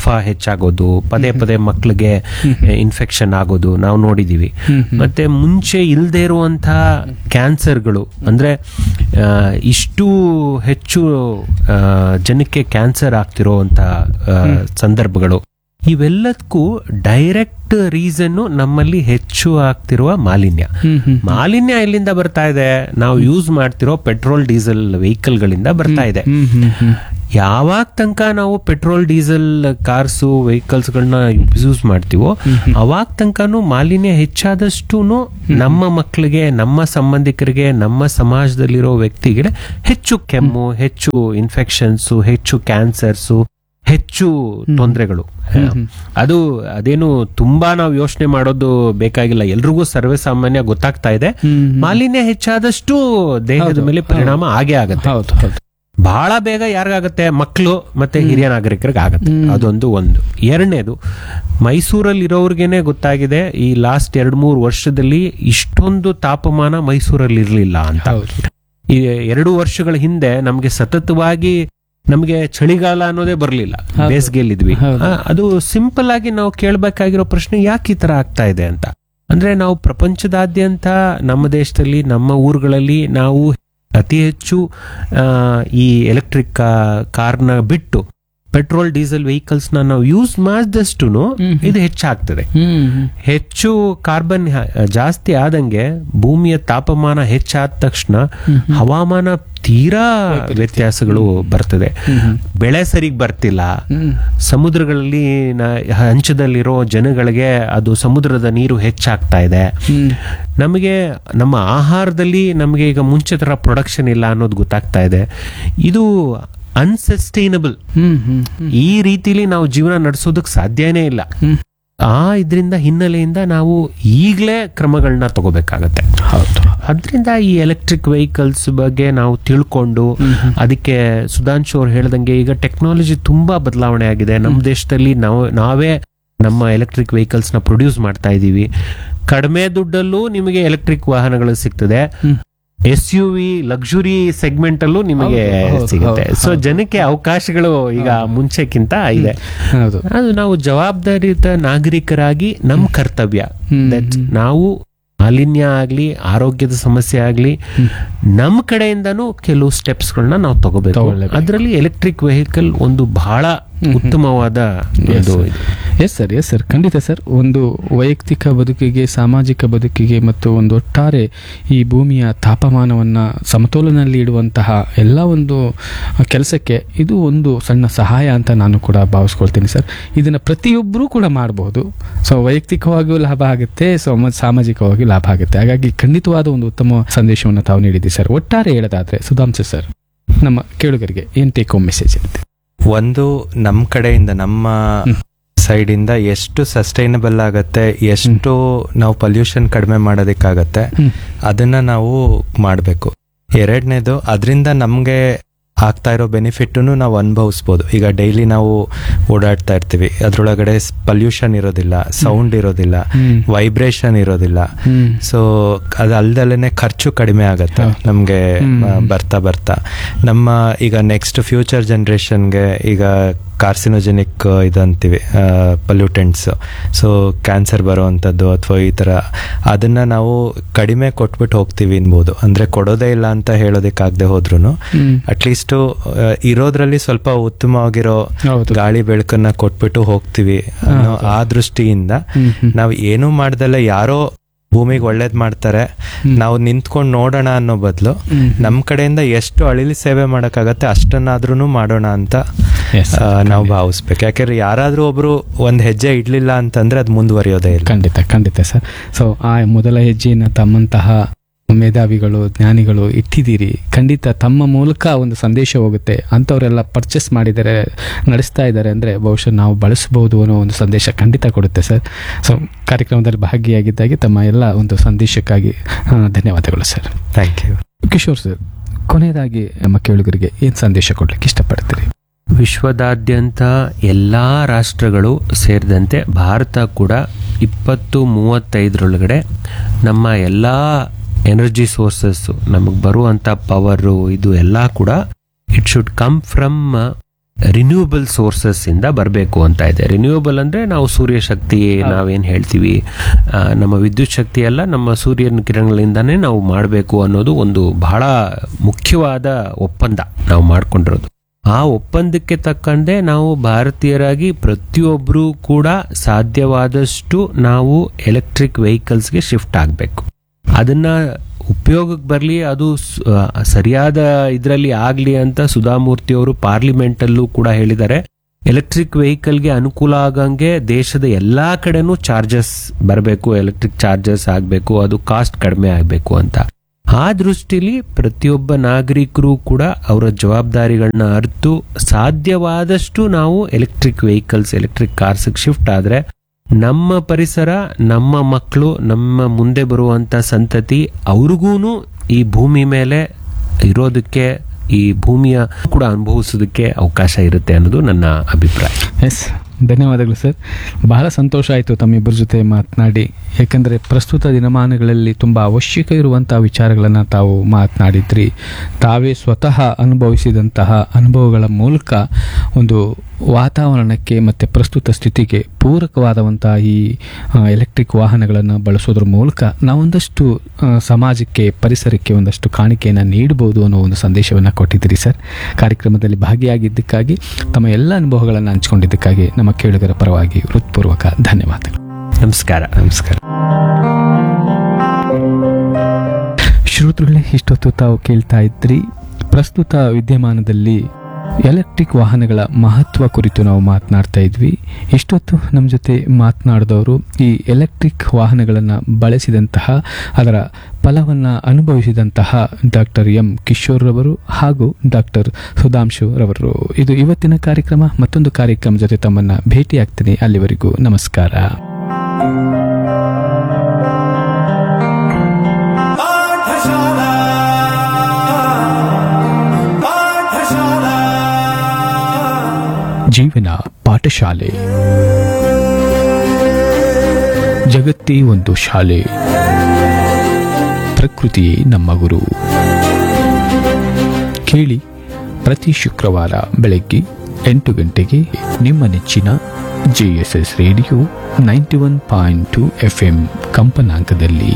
ಕಫ ಹೆಚ್ಚಾಗೋದು ಪದೇ ಪದೇ ಮಕ್ಕಳಿಗೆ ಇನ್ಫೆಕ್ಷನ್ ಆಗೋದು ನಾವು ನೋಡಿದೀವಿ ಮತ್ತೆ ಮುಂಚೆ ಇಲ್ಲದೆ ಇರುವಂತಹ ಕ್ಯಾನ್ಸರ್ಗಳು ಅಂದ್ರೆ ಆ, ಇಷ್ಟು ಹೆಚ್ಚು ಆ, ಜನಕ್ಕೆ ಕ್ಯಾನ್ಸರ್ ಆಗ್ತಿರೋಂತಹ ಆ, ಸಂದರ್ಭಗಳು ಇವೆಲ್ಲದಕ್ಕೂ ಡೈರೆಕ್ಟ್ ರೀಸನ್ ನಮ್ಮಲ್ಲಿ ಹೆಚ್ಚು ಆಗ್ತಿರುವ ಮಾಲಿನ್ಯ ಮಾಲಿನ್ಯ ಎಲ್ಲಿಂದ ಬರ್ತಾ ಇದೆ ನಾವು ಯೂಸ್ ಮಾಡ್ತಿರೋ ಪೆಟ್ರೋಲ್ ಡೀಸೆಲ್ ವೆಹಿಕಲ್ ಗಳಿಂದ ಬರ್ತಾ ಇದೆ ಯಾವಾಗ ತನಕ ನಾವು ಪೆಟ್ರೋಲ್ ಡೀಸೆಲ್ ಕಾರ್ಸು ವೆಹಿಕಲ್ಸ್ಗಳನ್ನ ಯೂಸ್ ಮಾಡ್ತೀವೋ ಅವಾಗ ತನಕನೂ ಮಾಲಿನ್ಯ ಹೆಚ್ಚಾದಷ್ಟು ನಮ್ಮ ಮಕ್ಕಳಿಗೆ ನಮ್ಮ ಸಂಬಂಧಿಕರಿಗೆ ನಮ್ಮ ಸಮಾಜದಲ್ಲಿರೋ ವ್ಯಕ್ತಿಗೆ ಹೆಚ್ಚು ಕೆಮ್ಮು ಹೆಚ್ಚು ಇನ್ಫೆಕ್ಷನ್ಸು ಹೆಚ್ಚು ಕ್ಯಾನ್ಸರ್ಸು ಹೆಚ್ಚು ತೊಂದರೆಗಳು ಅದು ಅದೇನು ತುಂಬಾ ನಾವು ಯೋಚನೆ ಮಾಡೋದು ಬೇಕಾಗಿಲ್ಲ ಎಲ್ರಿಗೂ ಸರ್ವೇ ಸಾಮಾನ್ಯ ಗೊತ್ತಾಗ್ತಾ ಇದೆ ಮಾಲಿನ್ಯ ಹೆಚ್ಚಾದಷ್ಟು ದೇಹದ ಮೇಲೆ ಪರಿಣಾಮ ಆಗೇ ಆಗುತ್ತೆ ಹೌದು ಹೌದು ಬಹಳ ಬೇಗ ಯಾರಿಗಾಗತ್ತೆ ಮಕ್ಕಳು ಮತ್ತೆ ಹಿರಿಯ ನಾಗರಿಕರಿಗೆ ಆಗತ್ತೆ ಅದೊಂದು ಒಂದು ಎರಡನೇದು ಮೈಸೂರಲ್ಲಿ ಇರೋರ್ಗೆನೆ ಗೊತ್ತಾಗಿದೆ ಈ ಲಾಸ್ಟ್ ಎರಡ್ ಮೂರು ವರ್ಷದಲ್ಲಿ ಇಷ್ಟೊಂದು ತಾಪಮಾನ ಮೈಸೂರಲ್ಲಿ ಇರಲಿಲ್ಲ ಅಂತ ಹೌದು ಈ ಎರಡು ವರ್ಷಗಳ ಹಿಂದೆ ನಮ್ಗೆ ಸತತವಾಗಿ ನಮ್ಗೆ ಚಳಿಗಾಲ ಅನ್ನೋದೇ ಬರಲಿಲ್ಲ ಹೌದು. ಬೇಸಿಗೆಯಲ್ಲಿದ್ವಿ ಹೌದು. ಆ, ಅದು ಸಿಂಪಲ್ ಆಗಿ ನಾವು ಕೇಳಬೇಕಾಗಿರೋ ಪ್ರಶ್ನೆ ಯಾಕೆ ಈ ತರ ಆಗ್ತಾ ಇದೆ ಅಂತ ಅಂದ್ರೆ ನಾವು ಪ್ರಪಂಚದಾದ್ಯಂತ ನಮ್ಮ ದೇಶದಲ್ಲಿ ನಮ್ಮ ಊರುಗಳಲ್ಲಿ ನಾವು ಅತಿ ಹೆಚ್ಚು ಆ, ಈ ಎಲೆಕ್ಟ್ರಿಕ್ ಕಾರ್ನ ಬಿಟ್ಟು ಪೆಟ್ರೋಲ್ ಡೀಸೆಲ್ ವೆಹಿಕಲ್ಸ್ ನ ನಾವು ಯೂಸ್ ಮಾಡಿದಷ್ಟು ಹ್ಮ್. ಇದು ಹೆಚ್ಚಾಗ್ತದೆ ಹ್ಮ್ ಹ್ಮ್. ಹೆಚ್ಚು ಕಾರ್ಬನ್ ಹ- ಜಾಸ್ತಿ ಆದಂಗೆ ಭೂಮಿಯ ತಾಪಮಾನ ಹೆಚ್ಚಾದ ತಕ್ಷಣ ಹವಾಮಾನ ತೀರಾ ವ್ಯತ್ಯಾಸಗಳು ಬರ್ತದೆ ಬೆಳೆ ಸರಿಗ್ ಬರ್ತಿಲ್ಲ ಹ್ಮ್. ಸಮುದ್ರಗಳಲ್ಲಿ ನ- ಹಂಚದಲ್ಲಿರೋ ಜನಗಳಿಗೆ ಅದು ಸಮುದ್ರದ ನೀರು ಹೆಚ್ಚಾಗ್ತಾ ಇದೆ ಹ್ಮ್. ನಮಗೆ ನಮ್ಮ ಆಹಾರದಲ್ಲಿ ನಮಗೆ ಈಗ ಮುಂಚೆ ತರ ಪ್ರೊಡಕ್ಷನ್ ಇಲ್ಲ ಅನ್ನೋದು ಗೊತ್ತಾಗ್ತಾ ಇದೆ ಇದು ಅನ್ಸಸ್ಟೈನಬಲ್ ಹ್ಮ್ ಹ್ಮ್ ಹ್ಮ್. ಈ ರೀತಿಲಿ ನಾವು ಜೀವನ ನಡೆಸೋದಕ್ಕೆ ಸಾಧ್ಯನೇ ಇಲ್ಲ ಹ್ಮ್. ಆ ಇದರಿಂದ ಹಿನ್ನೆಲೆಯಿಂದ ನಾವು ಈಗಲೇ ಕ್ರಮಗಳನ್ನ ತಗೋಬೇಕಾಗತ್ತೆ ಹೌದು ಅದರಿಂದ ಈ ಎಲೆಕ್ಟ್ರಿಕ್ ವೆಹಿಕಲ್ಸ್ ಬಗ್ಗೆ ನಾವು ತಿಳ್ಕೊಂಡು ಅದಕ್ಕೆ ಸುಧಾಂಶು ಅವ್ರು ಹೇಳ್ದಂಗೆ ಈಗ ಟೆಕ್ನಾಲಜಿ ತುಂಬಾ ಬದಲಾವಣೆ ಆಗಿದೆ ನಮ್ಮ ದೇಶದಲ್ಲಿ ನಾವು ನಾವೇ ನಮ್ಮ ಎಲೆಕ್ಟ್ರಿಕ್ ವೆಹಿಕಲ್ಸ್ ನ ಪ್ರೊಡ್ಯೂಸ್ ಮಾಡ್ತಾ ಇದ್ದೀವಿ ಕಡಿಮೆ ದುಡ್ಡಲ್ಲೂ ನಿಮಗೆ ಎಲೆಕ್ಟ್ರಿಕ್ ವಾಹನಗಳು ಸಿಗ್ತದೆ ಹ್ಮ್. S U V luxury segment ಅಲ್ಲೂ ನಿಮಗೆ ಹೌದು, ಹೌದು, ಸಿಗುತ್ತೆ ಹೌದು, ಸೊ ಹೌದು. ಜನಕ್ಕೆ ಅವಕಾಶಗಳು ಈಗ ಮುಂಚೆಕ್ಕಿಂತ ಇದೆ ಹೌದು ಅದು ನಾವು ಜವಾಬ್ದಾರಿಯುತ ನಾಗರಿಕರಾಗಿ ನಮ್ಮ ಕರ್ತವ್ಯ ಹ್ಮ್, That ಹ್ಮ್. ನಾವು ಮಾಲಿನ್ಯ ಆಗ್ಲಿ ಆರೋಗ್ಯದ ಸಮಸ್ಯೆ ಆಗ್ಲಿ ನಮ್ಮ ಕಡೆಯಿಂದನೂ ಕೆಲವು ಸ್ಟೆಪ್ಸ್ಗಳನ್ನ ನಾವು ತಗೋಬೇಕು ತಗೊಳ್ಲೇಬೇಕು. ಅದರಲ್ಲಿ ಎಲೆಕ್ಟ್ರಿಕ್ ವೆಹಿಕಲ್ ಒಂದು ಬಹಳ ಉತ್ತಮವಾದ ಒಂದು ಇದು. ಎಸ್ ಸರ್ ಎಸ್ ಸರ್ ಖಂಡಿತ ಸರ್ ಒಂದು ವೈಯಕ್ತಿಕ ಬದುಕಿಗೆ ಸಾಮಾಜಿಕ ಬದುಕಿಗೆ ಮತ್ತು ಒಂದು ಒಟ್ಟಾರೆ ಈ ಭೂಮಿಯ ತಾಪಮಾನವನ್ನು ಸಮತೋಲನಲ್ಲಿ ಇಡುವಂತಹ ಎಲ್ಲ ಒಂದು ಕೆಲಸಕ್ಕೆ ಇದು ಒಂದು ಸಣ್ಣ ಸಹಾಯ ಅಂತ ನಾನು ಕೂಡ ಭಾವಿಸ್ಕೊಳ್ತೀನಿ ಸರ್ ಇದನ್ನು ಪ್ರತಿಯೊಬ್ಬರೂ ಕೂಡ ಮಾಡಬಹುದು ಸೊ ವೈಯಕ್ತಿಕವಾಗಿಯೂ ಲಾಭ ಆಗುತ್ತೆ ಸೊ ಮ- ಸಾಮಾಜಿಕವಾಗಿಯೂ ಲಾಭ ಆಗುತ್ತೆ ಹಾಗಾಗಿ ಖಂಡಿತವಾದ ಒಂದು ಉತ್ತಮ ಸಂದೇಶವನ್ನು ತಾವು ನೀಡಿದ್ದೀರಿ ಸರ್ ಒಟ್ಟಾರೆ ಹೇಳೋದಾದ್ರೆ ಸುಧಾಂಶ ಸರ್ ನಮ್ಮ ಕೇಳುಗರಿಗೆ ಏನು ಟೇಕ್ ಹೋಮ್ ಮೆಸೇಜ್ ಇರುತ್ತೆ ಒಂದು ನಮ್ಮ ಕಡೆಯಿಂದ ನಮ್ಮ ಸೈಡ್ ಇಂದ ಎಷ್ಟು ಸಸ್ಟೈನಬಲ್ ಆಗತ್ತೆ ಎಷ್ಟು ನಾವು ಪೊಲ್ಯೂಷನ್ ಕಡಿಮೆ ಮಾಡೋದಕ್ಕಾಗತ್ತೆ ಹ್ಮ್. ಅದನ್ನ ನಾವು ಮಾಡಬೇಕು ಎರಡನೇದು ಅದರಿಂದ ನಮಗೆ ಆಗ್ತಾ ಇರೋ ಬೆನಿಫಿಟ್ಟನ್ನು ನಾವು ಅನುಭವಿಸ್ಬೋದು ಈಗ ಡೈಲಿ ನಾವು ಓಡಾಡ್ತಾ ಇರ್ತೀವಿ ಅದ್ರೊಳಗಡೆ ಪಲ್ಯೂಷನ್ ಇರೋದಿಲ್ಲ ಸೌಂಡ್ ಇರೋದಿಲ್ಲ ಹ್ಮ್. ವೈಬ್ರೇಷನ್ ಇರೋದಿಲ್ಲ ಹ್ಮ್. ಸೊ ಅದು ಅಲ್ದಲ್ಲೇ ಖರ್ಚು ಕಡಿಮೆ ಆಗತ್ತೆ ಹೌದು. ನಮಗೆ ಹ್ಮ್. ಬರ್ತಾ ಬರ್ತಾ ನಮ್ಮ ಈಗ ನೆಕ್ಸ್ಟ್ ಫ್ಯೂಚರ್ ಜನ್ರೇಷನ್ಗೆ ಈಗ ಕಾರ್ಸಿನೋಜೆನಿಕ್ ಇದಂತೀವಿ ಪಲ್ಯೂಟೆಂಟ್ಸ್ ಸೊ ಕ್ಯಾನ್ಸರ್ ಬರುವಂಥದ್ದು ಅಥವಾ ಈ ಥರ ಅದನ್ನ ನಾವು ಕಡಿಮೆ ಕೊಟ್ಬಿಟ್ಟು ಹೋಗ್ತೀವಿ ಅನ್ಬೋದು ಅಂದರೆ ಕೊಡೋದೇ ಇಲ್ಲ ಅಂತ ಹೇಳೋದಕ್ಕಾಗದೆ ಹೋದ್ರೂ ಹ್ಮ್. ಅಟ್ಲೀಸ್ಟು ಇರೋದ್ರಲ್ಲಿ ಸ್ವಲ್ಪ ಉತ್ತಮವಾಗಿರೋ ಹೌದು. ಗಾಳಿ ಬೆಳಕನ್ನ ಕೊಟ್ಬಿಟ್ಟು ಹೋಗ್ತೀವಿ ಅನ್ನೋ ಆ ದೃಷ್ಟಿಯಿಂದ ಹ್ಮ್, ಹ್ಮ್. ನಾವು ಏನೂ ಮಾಡ್ದಲ್ಲ ಯಾರೋ ಭೂಮಿಗೆ ಒಳ್ಳೇದ್ ಮಾಡ್ತಾರೆ ನಾವು ನಿಂತ್ಕೊಂಡು ನೋಡೋಣ ಅನ್ನೋ ಬದಲು ಹ್ಮ್. ನಮ್ಮ ಕಡೆಯಿಂದ ಎಷ್ಟು ಅಳಿಲಿ ಸೇವೆ ಮಾಡೋಕ್ಕಾಗತ್ತೆ ಅಷ್ಟನ್ನಾದ್ರೂ ಮಾಡೋಣ ಅಂತ Yes, ಆ, ನಾವು ಭಾವಿಸ್ಬೇಕು ಯಾಕೆಂದ್ರೆ ಯಾರಾದ್ರೂ ಒಬ್ರು ಒಂದ್ ಹೆಜ್ಜೆ ಇಡ್ಲಿಲ್ಲ ಅಂತಂದ್ರೆ ಅದು ಮುಂದುವರಿಯೋದೇ ಇಲ್ಲ ಖಂಡಿತ ಖಂಡಿತ ಸರ್ ಸೊ ಆ ಮೊದಲ ಹೆಜ್ಜೆಯನ್ನು ತಮ್ಮಂತಹ ಮೇಧಾವಿಗಳು ಜ್ಞಾನಿಗಳು ಇಟ್ಟಿದ್ದೀರಿ ಖಂಡಿತ ತಮ್ಮ ಮೂಲಕ ಒಂದು ಸಂದೇಶ ಹೋಗುತ್ತೆ ಅಂಥವರೆಲ್ಲ ಪರ್ಚೇಸ್ ಮಾಡಿದರೆ ನಡೆಸ್ತಾ ಇದ್ದಾರೆ ಅಂದರೆ ಬಹುಶಃ ನಾವು ಬಳಸಬಹುದು ಅನ್ನೋ ಒಂದು ಸಂದೇಶ ಖಂಡಿತ ಕೊಡುತ್ತೆ ಸರ್ ಸೊ ಕಾರ್ಯಕ್ರಮದಲ್ಲಿ ಭಾಗಿಯಾಗಿದ್ದಾಗೆ ತಮ್ಮ ಎಲ್ಲ ಒಂದು ಸಂದೇಶಕ್ಕಾಗಿ ಆ, ಧನ್ಯವಾದಗಳು sir thank you Kishore sir ಕೊನೆಯದಾಗಿ ನಮ್ಮ ಕೇಳುಗರಿಗೆ ಏನು ಸಂದೇಶ ಕೊಡ್ಲಿಕ್ಕೆ ಇಷ್ಟಪಡ್ತೀರಿ ವಿಶ್ವದಾದ್ಯಂತ ಎಲ್ಲಾ ರಾಷ್ಟ್ರಗಳು ಸೇರಿದಂತೆ ಭಾರತ ಕೂಡ ಇಪ್ಪತ್ತು ಮೂವತ್ತೈದರೊಳಗಡೆ ನಮ್ಮ ಎಲ್ಲ ಎನರ್ಜಿ ಸೋರ್ಸಸ್ ನಮಗೆ ಬರುವಂಥ ಪವರು ಇದು ಎಲ್ಲ ಕೂಡ it should come from renewable sources ಇಂದ ಬರಬೇಕು ಅಂತ ಇದೆ ರಿನ್ಯೂವಬಲ್ ಅಂದ್ರೆ ನಾವು ಸೂರ್ಯ ಶಕ್ತಿ ನಾವೇನ್ ಹೇಳ್ತೀವಿ ಆ, ನಮ್ಮ ವಿದ್ಯುತ್ ಶಕ್ತಿ ಎಲ್ಲ ನಮ್ಮ ಸೂರ್ಯನ ಕಿರಣಗಳಿಂದಾನೇ ನಾವು ಮಾಡಬೇಕು ಅನ್ನೋದು ಒಂದು ಬಹಳ ಮುಖ್ಯವಾದ ಒಪ್ಪಂದ ನಾವು ಮಾಡ್ಕೊಂಡಿರೋದು ಆ ಒಪ್ಪಂದಕ್ಕೆ ತಕ್ಕಂತೆ ನಾವು ಭಾರತೀಯರಾಗಿ ಪ್ರತಿಯೊಬ್ಬರೂ ಕೂಡ ಸಾಧ್ಯವಾದಷ್ಟು ನಾವು ಎಲೆಕ್ಟ್ರಿಕ್ ವೆಹಿಕಲ್ಸ್ಗೆ ಶಿಫ್ಟ್ ಆಗಬೇಕು ಅದನ್ನ ಉಪಯೋಗಕ್ಕೆ ಬರಲಿ ಅದು ಸ್- ಆ, ಸರಿಯಾದ ಇದರಲ್ಲಿ ಆಗಲಿ ಅಂತ ಸುಧಾಮೂರ್ತಿ ಅವರು ಪಾರ್ಲಿಮೆಂಟಲ್ಲೂ ಕೂಡ ಹೇಳಿದ್ದಾರೆ ಎಲೆಕ್ಟ್ರಿಕ್ ವೆಹಿಕಲ್ಗೆ ಅನುಕೂಲ ಆಗಂಗೆ ದೇಶದ ಎಲ್ಲಾ ಕಡೆನೂ ಚಾರ್ಜಸ್ ಬರಬೇಕು ಎಲೆಕ್ಟ್ರಿಕ್ ಚಾರ್ಜಸ್ ಆಗಬೇಕು ಅದು ಕಾಸ್ಟ್ ಕಡಿಮೆ ಆಗಬೇಕು ಅಂತ ಆ ದೃಷ್ಟಿಲಿ ಪ್ರತಿಯೊಬ್ಬ ನಾಗರಿಕರು ಕೂಡ ಅವರ ಜವಾಬ್ದಾರಿಗಳನ್ನ ಅರಿತು ಸಾಧ್ಯವಾದಷ್ಟು ನಾವು ಎಲೆಕ್ಟ್ರಿಕ್ ವೆಹಿಕಲ್ಸ್ ಎಲೆಕ್ಟ್ರಿಕ್ ಕಾರ್ಸ್ಗೆ ಶಿಫ್ಟ್ ಆದ್ರೆ ನಮ್ಮ ಪರಿಸರ ನಮ್ಮ ಮಕ್ಕಳು ನಮ್ಮ ಮುಂದೆ ಬರುವಂತ ಸಂತತಿ ಅವ್ರಿಗೂ ಈ ಭೂಮಿ ಮೇಲೆ ಇರೋದಕ್ಕೆ ಈ ಭೂಮಿಯ ಕೂಡ ಅನುಭವಿಸೋದಕ್ಕೆ ಅವಕಾಶ ಇರುತ್ತೆ ಅನ್ನೋದು ನನ್ನ ಅಭಿಪ್ರಾಯ ಎಸ್ ಧನ್ಯವಾದಗಳು ಸರ್ ಬಹಳ ಸಂತೋಷ ಆಯಿತು ತಮ್ಮಿಬ್ಬರ ಜೊತೆ ಮಾತನಾಡಿ ಯಾಕಂದರೆ ಪ್ರಸ್ತುತ ದಿನಮಾನಗಳಲ್ಲಿ ತುಂಬ ಅವಶ್ಯಕ ಇರುವಂಥ ವಿಚಾರಗಳನ್ನು ತಾವು ಮಾತನಾಡಿದ್ರಿ ತಾವೇ ಸ್ವತಃ ಅನುಭವಿಸಿದಂತಹ ಅನುಭವಗಳ ಮೂಲಕ ಒಂದು ವಾತಾವರಣಕ್ಕೆ ಮತ್ತು ಪ್ರಸ್ತುತ ಸ್ಥಿತಿಗೆ ಪೂರಕವಾದಂಥ ಈ ಎಲೆಕ್ಟ್ರಿಕ್ ವಾಹನಗಳನ್ನು ಬಳಸೋದ್ರ ಮೂಲಕ ನಾವೊಂದಷ್ಟು ಆ, ಸಮಾಜಕ್ಕೆ ಪರಿಸರಕ್ಕೆ ಒಂದಷ್ಟು ಕಾಣಿಕೆಯನ್ನು ನೀಡಬಹುದು ಅನ್ನೋ ಒಂದು ಸಂದೇಶವನ್ನು ಕೊಟ್ಟಿದ್ದೀರಿ ಸರ್ ಕಾರ್ಯಕ್ರಮದಲ್ಲಿ ಭಾಗಿಯಾಗಿದ್ದಕ್ಕಾಗಿ ತಮ್ಮ ಎಲ್ಲ ಅನುಭವಗಳನ್ನು ಹಂಚಿಕೊಂಡಿದ್ದಕ್ಕಾಗಿ ನಮ್ಮ ಕೇಳುಗರ ಪರವಾಗಿ ಹೃತ್ಪೂರ್ವಕ ಧನ್ಯವಾದಗಳು ನಮಸ್ಕಾರ ನಮಸ್ಕಾರ ಶ್ರೋತೃಗಳೇ ಇಷ್ಟೊತ್ತು ತಾವು ಕೇಳ್ತಾ ಇದ್ರಿ ಪ್ರಸ್ತುತ ವಿದ್ಯಮಾನದಲ್ಲಿ ಎಲೆಕ್ಟ್ರಿಕ್ ವಾಹನಗಳ ಮಹತ್ವ ಕುರಿತು ನಾವು ಮಾತನಾಡ್ತಾ ಇದ್ವಿ ಇಷ್ಟೊತ್ತು ನಮ್ಮ ಜೊತೆ ಮಾತನಾಡಿದವರು ಈ ಎಲೆಕ್ಟ್ರಿಕ್ ವಾಹನಗಳನ್ನು ಬಳಸಿದಂತಹ ಅದರ ಫಲವನ್ನು ಅನುಭವಿಸಿದಂತಹ ಡಾಕ್ಟರ್ ಎಂ ಕಿಶೋರ್ ರವರು ಹಾಗೂ ಡಾಕ್ಟರ್ ಸುಧಾಂಶು ರವರು ಇದು ಇವತ್ತಿನ ಕಾರ್ಯಕ್ರಮ ಮತ್ತೊಂದು ಕಾರ್ಯಕ್ರಮ ಜೊತೆ ತಮ್ಮನ್ನ ಭೇಟಿಯಾಗ್ತೀನಿ ಅಲ್ಲಿವರೆಗೂ ನಮಸ್ಕಾರ ಪಾಠಶಾಲಾ ಪಾಠಶಾಲಾ ಜೀವನ ಪಾಠಶಾಲೆ ಜಗತ್ತೇ ಒಂದು ಶಾಲೆ ಪ್ರಕೃತಿಯೇ ನಮ್ಮ ಗುರು ಕೇಳಿ ಪ್ರತಿ ಶುಕ್ರವಾರ ಬೆಳಗ್ಗೆ ಎಂಟು ಗಂಟೆಗೆ ನಿಮ್ಮ ನೆಚ್ಚಿನ JSS radio ninety one point two F M ಕಂಪನಾಂಕದಲ್ಲಿ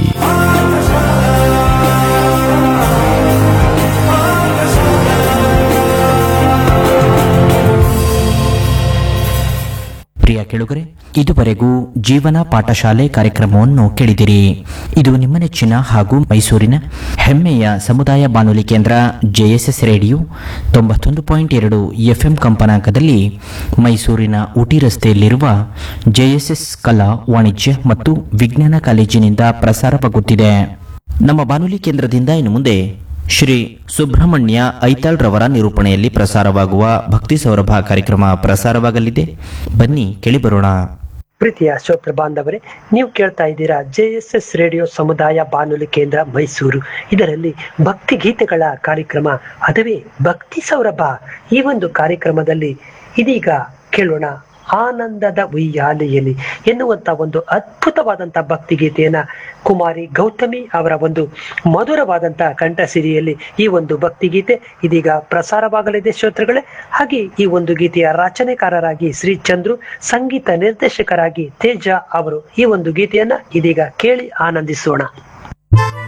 ಪ್ರಿಯ ಕೆಳುಗರೆ ಇದುವರೆಗೂ ಜೀವನ ಪಾಠಶಾಲೆ ಕಾರ್ಯಕ್ರಮವನ್ನು ಕೇಳಿದಿರಿ ಇದು ನಿಮ್ಮ ನೆಚ್ಚಿನ ಹಾಗೂ ಮೈಸೂರಿನ ಹೆಮ್ಮೆಯ ಸಮುದಾಯ ಬಾನುಲಿ ಕೇಂದ್ರ ಜೆಎಸ್ಎಸ್ ರೇಡಿಯೋ ತೊಂಬತ್ತೊಂದು ಪಾಯಿಂಟ್ ಎರಡು ಎಫ್ಎಂ ಕಂಪನಾಂಕದಲ್ಲಿ ಮೈಸೂರಿನ ಊಟಿ ರಸ್ತೆಯಲ್ಲಿರುವ ಜೆಎಸ್ಎಸ್ ಕಲಾ ವಾಣಿಜ್ಯ ಮತ್ತು ವಿಜ್ಞಾನ ಕಾಲೇಜಿನಿಂದ ಪ್ರಸಾರವಾಗುತ್ತಿದೆ ನಮ್ಮ ಬಾನುಲಿ ಕೇಂದ್ರದಿಂದ ಇನ್ನು ಮುಂದೆ ಶ್ರೀ ಸುಬ್ರಹ್ಮಣ್ಯ ಐತಾಳ್ ರವರ ನಿರೂಪಣೆಯಲ್ಲಿ ಪ್ರಸಾರವಾಗುವ ಭಕ್ತಿ ಸೌರಭ ಕಾರ್ಯಕ್ರಮ ಪ್ರಸಾರವಾಗಲಿದೆ ಬನ್ನಿ ಕೇಳಿಬರೋಣ ಪ್ರೀತಿಯ ಶ್ರೋತೃ ಬಾಂಧವರೇ ನೀವು ಕೇಳ್ತಾ ಇದ್ದೀರಾ ಜೆ ಎಸ್ ಎಸ್ ರೇಡಿಯೋ ಸಮುದಾಯ ಬಾನುಲಿ ಕೇಂದ್ರ ಮೈಸೂರು ಇದರಲ್ಲಿ ಭಕ್ತಿ ಗೀತೆಗಳ ಕಾರ್ಯಕ್ರಮ ಅದುವೇ ಭಕ್ತಿ ಸೌರಭ ಈ ಒಂದು ಕಾರ್ಯಕ್ರಮದಲ್ಲಿ ಇದೀಗ ಕೇಳೋಣ ಆನಂದದ ಉಯ್ಯಾಲೆಯಲ್ಲಿ ಎನ್ನುವಂತ ಒಂದು ಅದ್ಭುತವಾದಂತ ಭಕ್ತಿ ಗೀತೆಯನ್ನ ಕುಮಾರಿ ಗೌತಮಿ ಅವರ ಒಂದು ಮಧುರವಾದಂತ ಕಂಠಸಿರಿಯಲ್ಲಿ ಈ ಒಂದು ಭಕ್ತಿ ಗೀತೆ ಇದೀಗ ಪ್ರಸಾರವಾಗಲಿದೆ ಶ್ರೋತೃಗಳೇ ಹಾಗೆ ಈ ಒಂದು ಗೀತೆಯ ರಚನೆಕಾರರಾಗಿ ಶ್ರೀ ಚಂದ್ರು ಸಂಗೀತ ನಿರ್ದೇಶಕರಾಗಿ ತೇಜ ಅವರು ಈ ಒಂದು ಗೀತೆಯನ್ನ ಇದೀಗ ಕೇಳಿ ಆನಂದಿಸೋಣ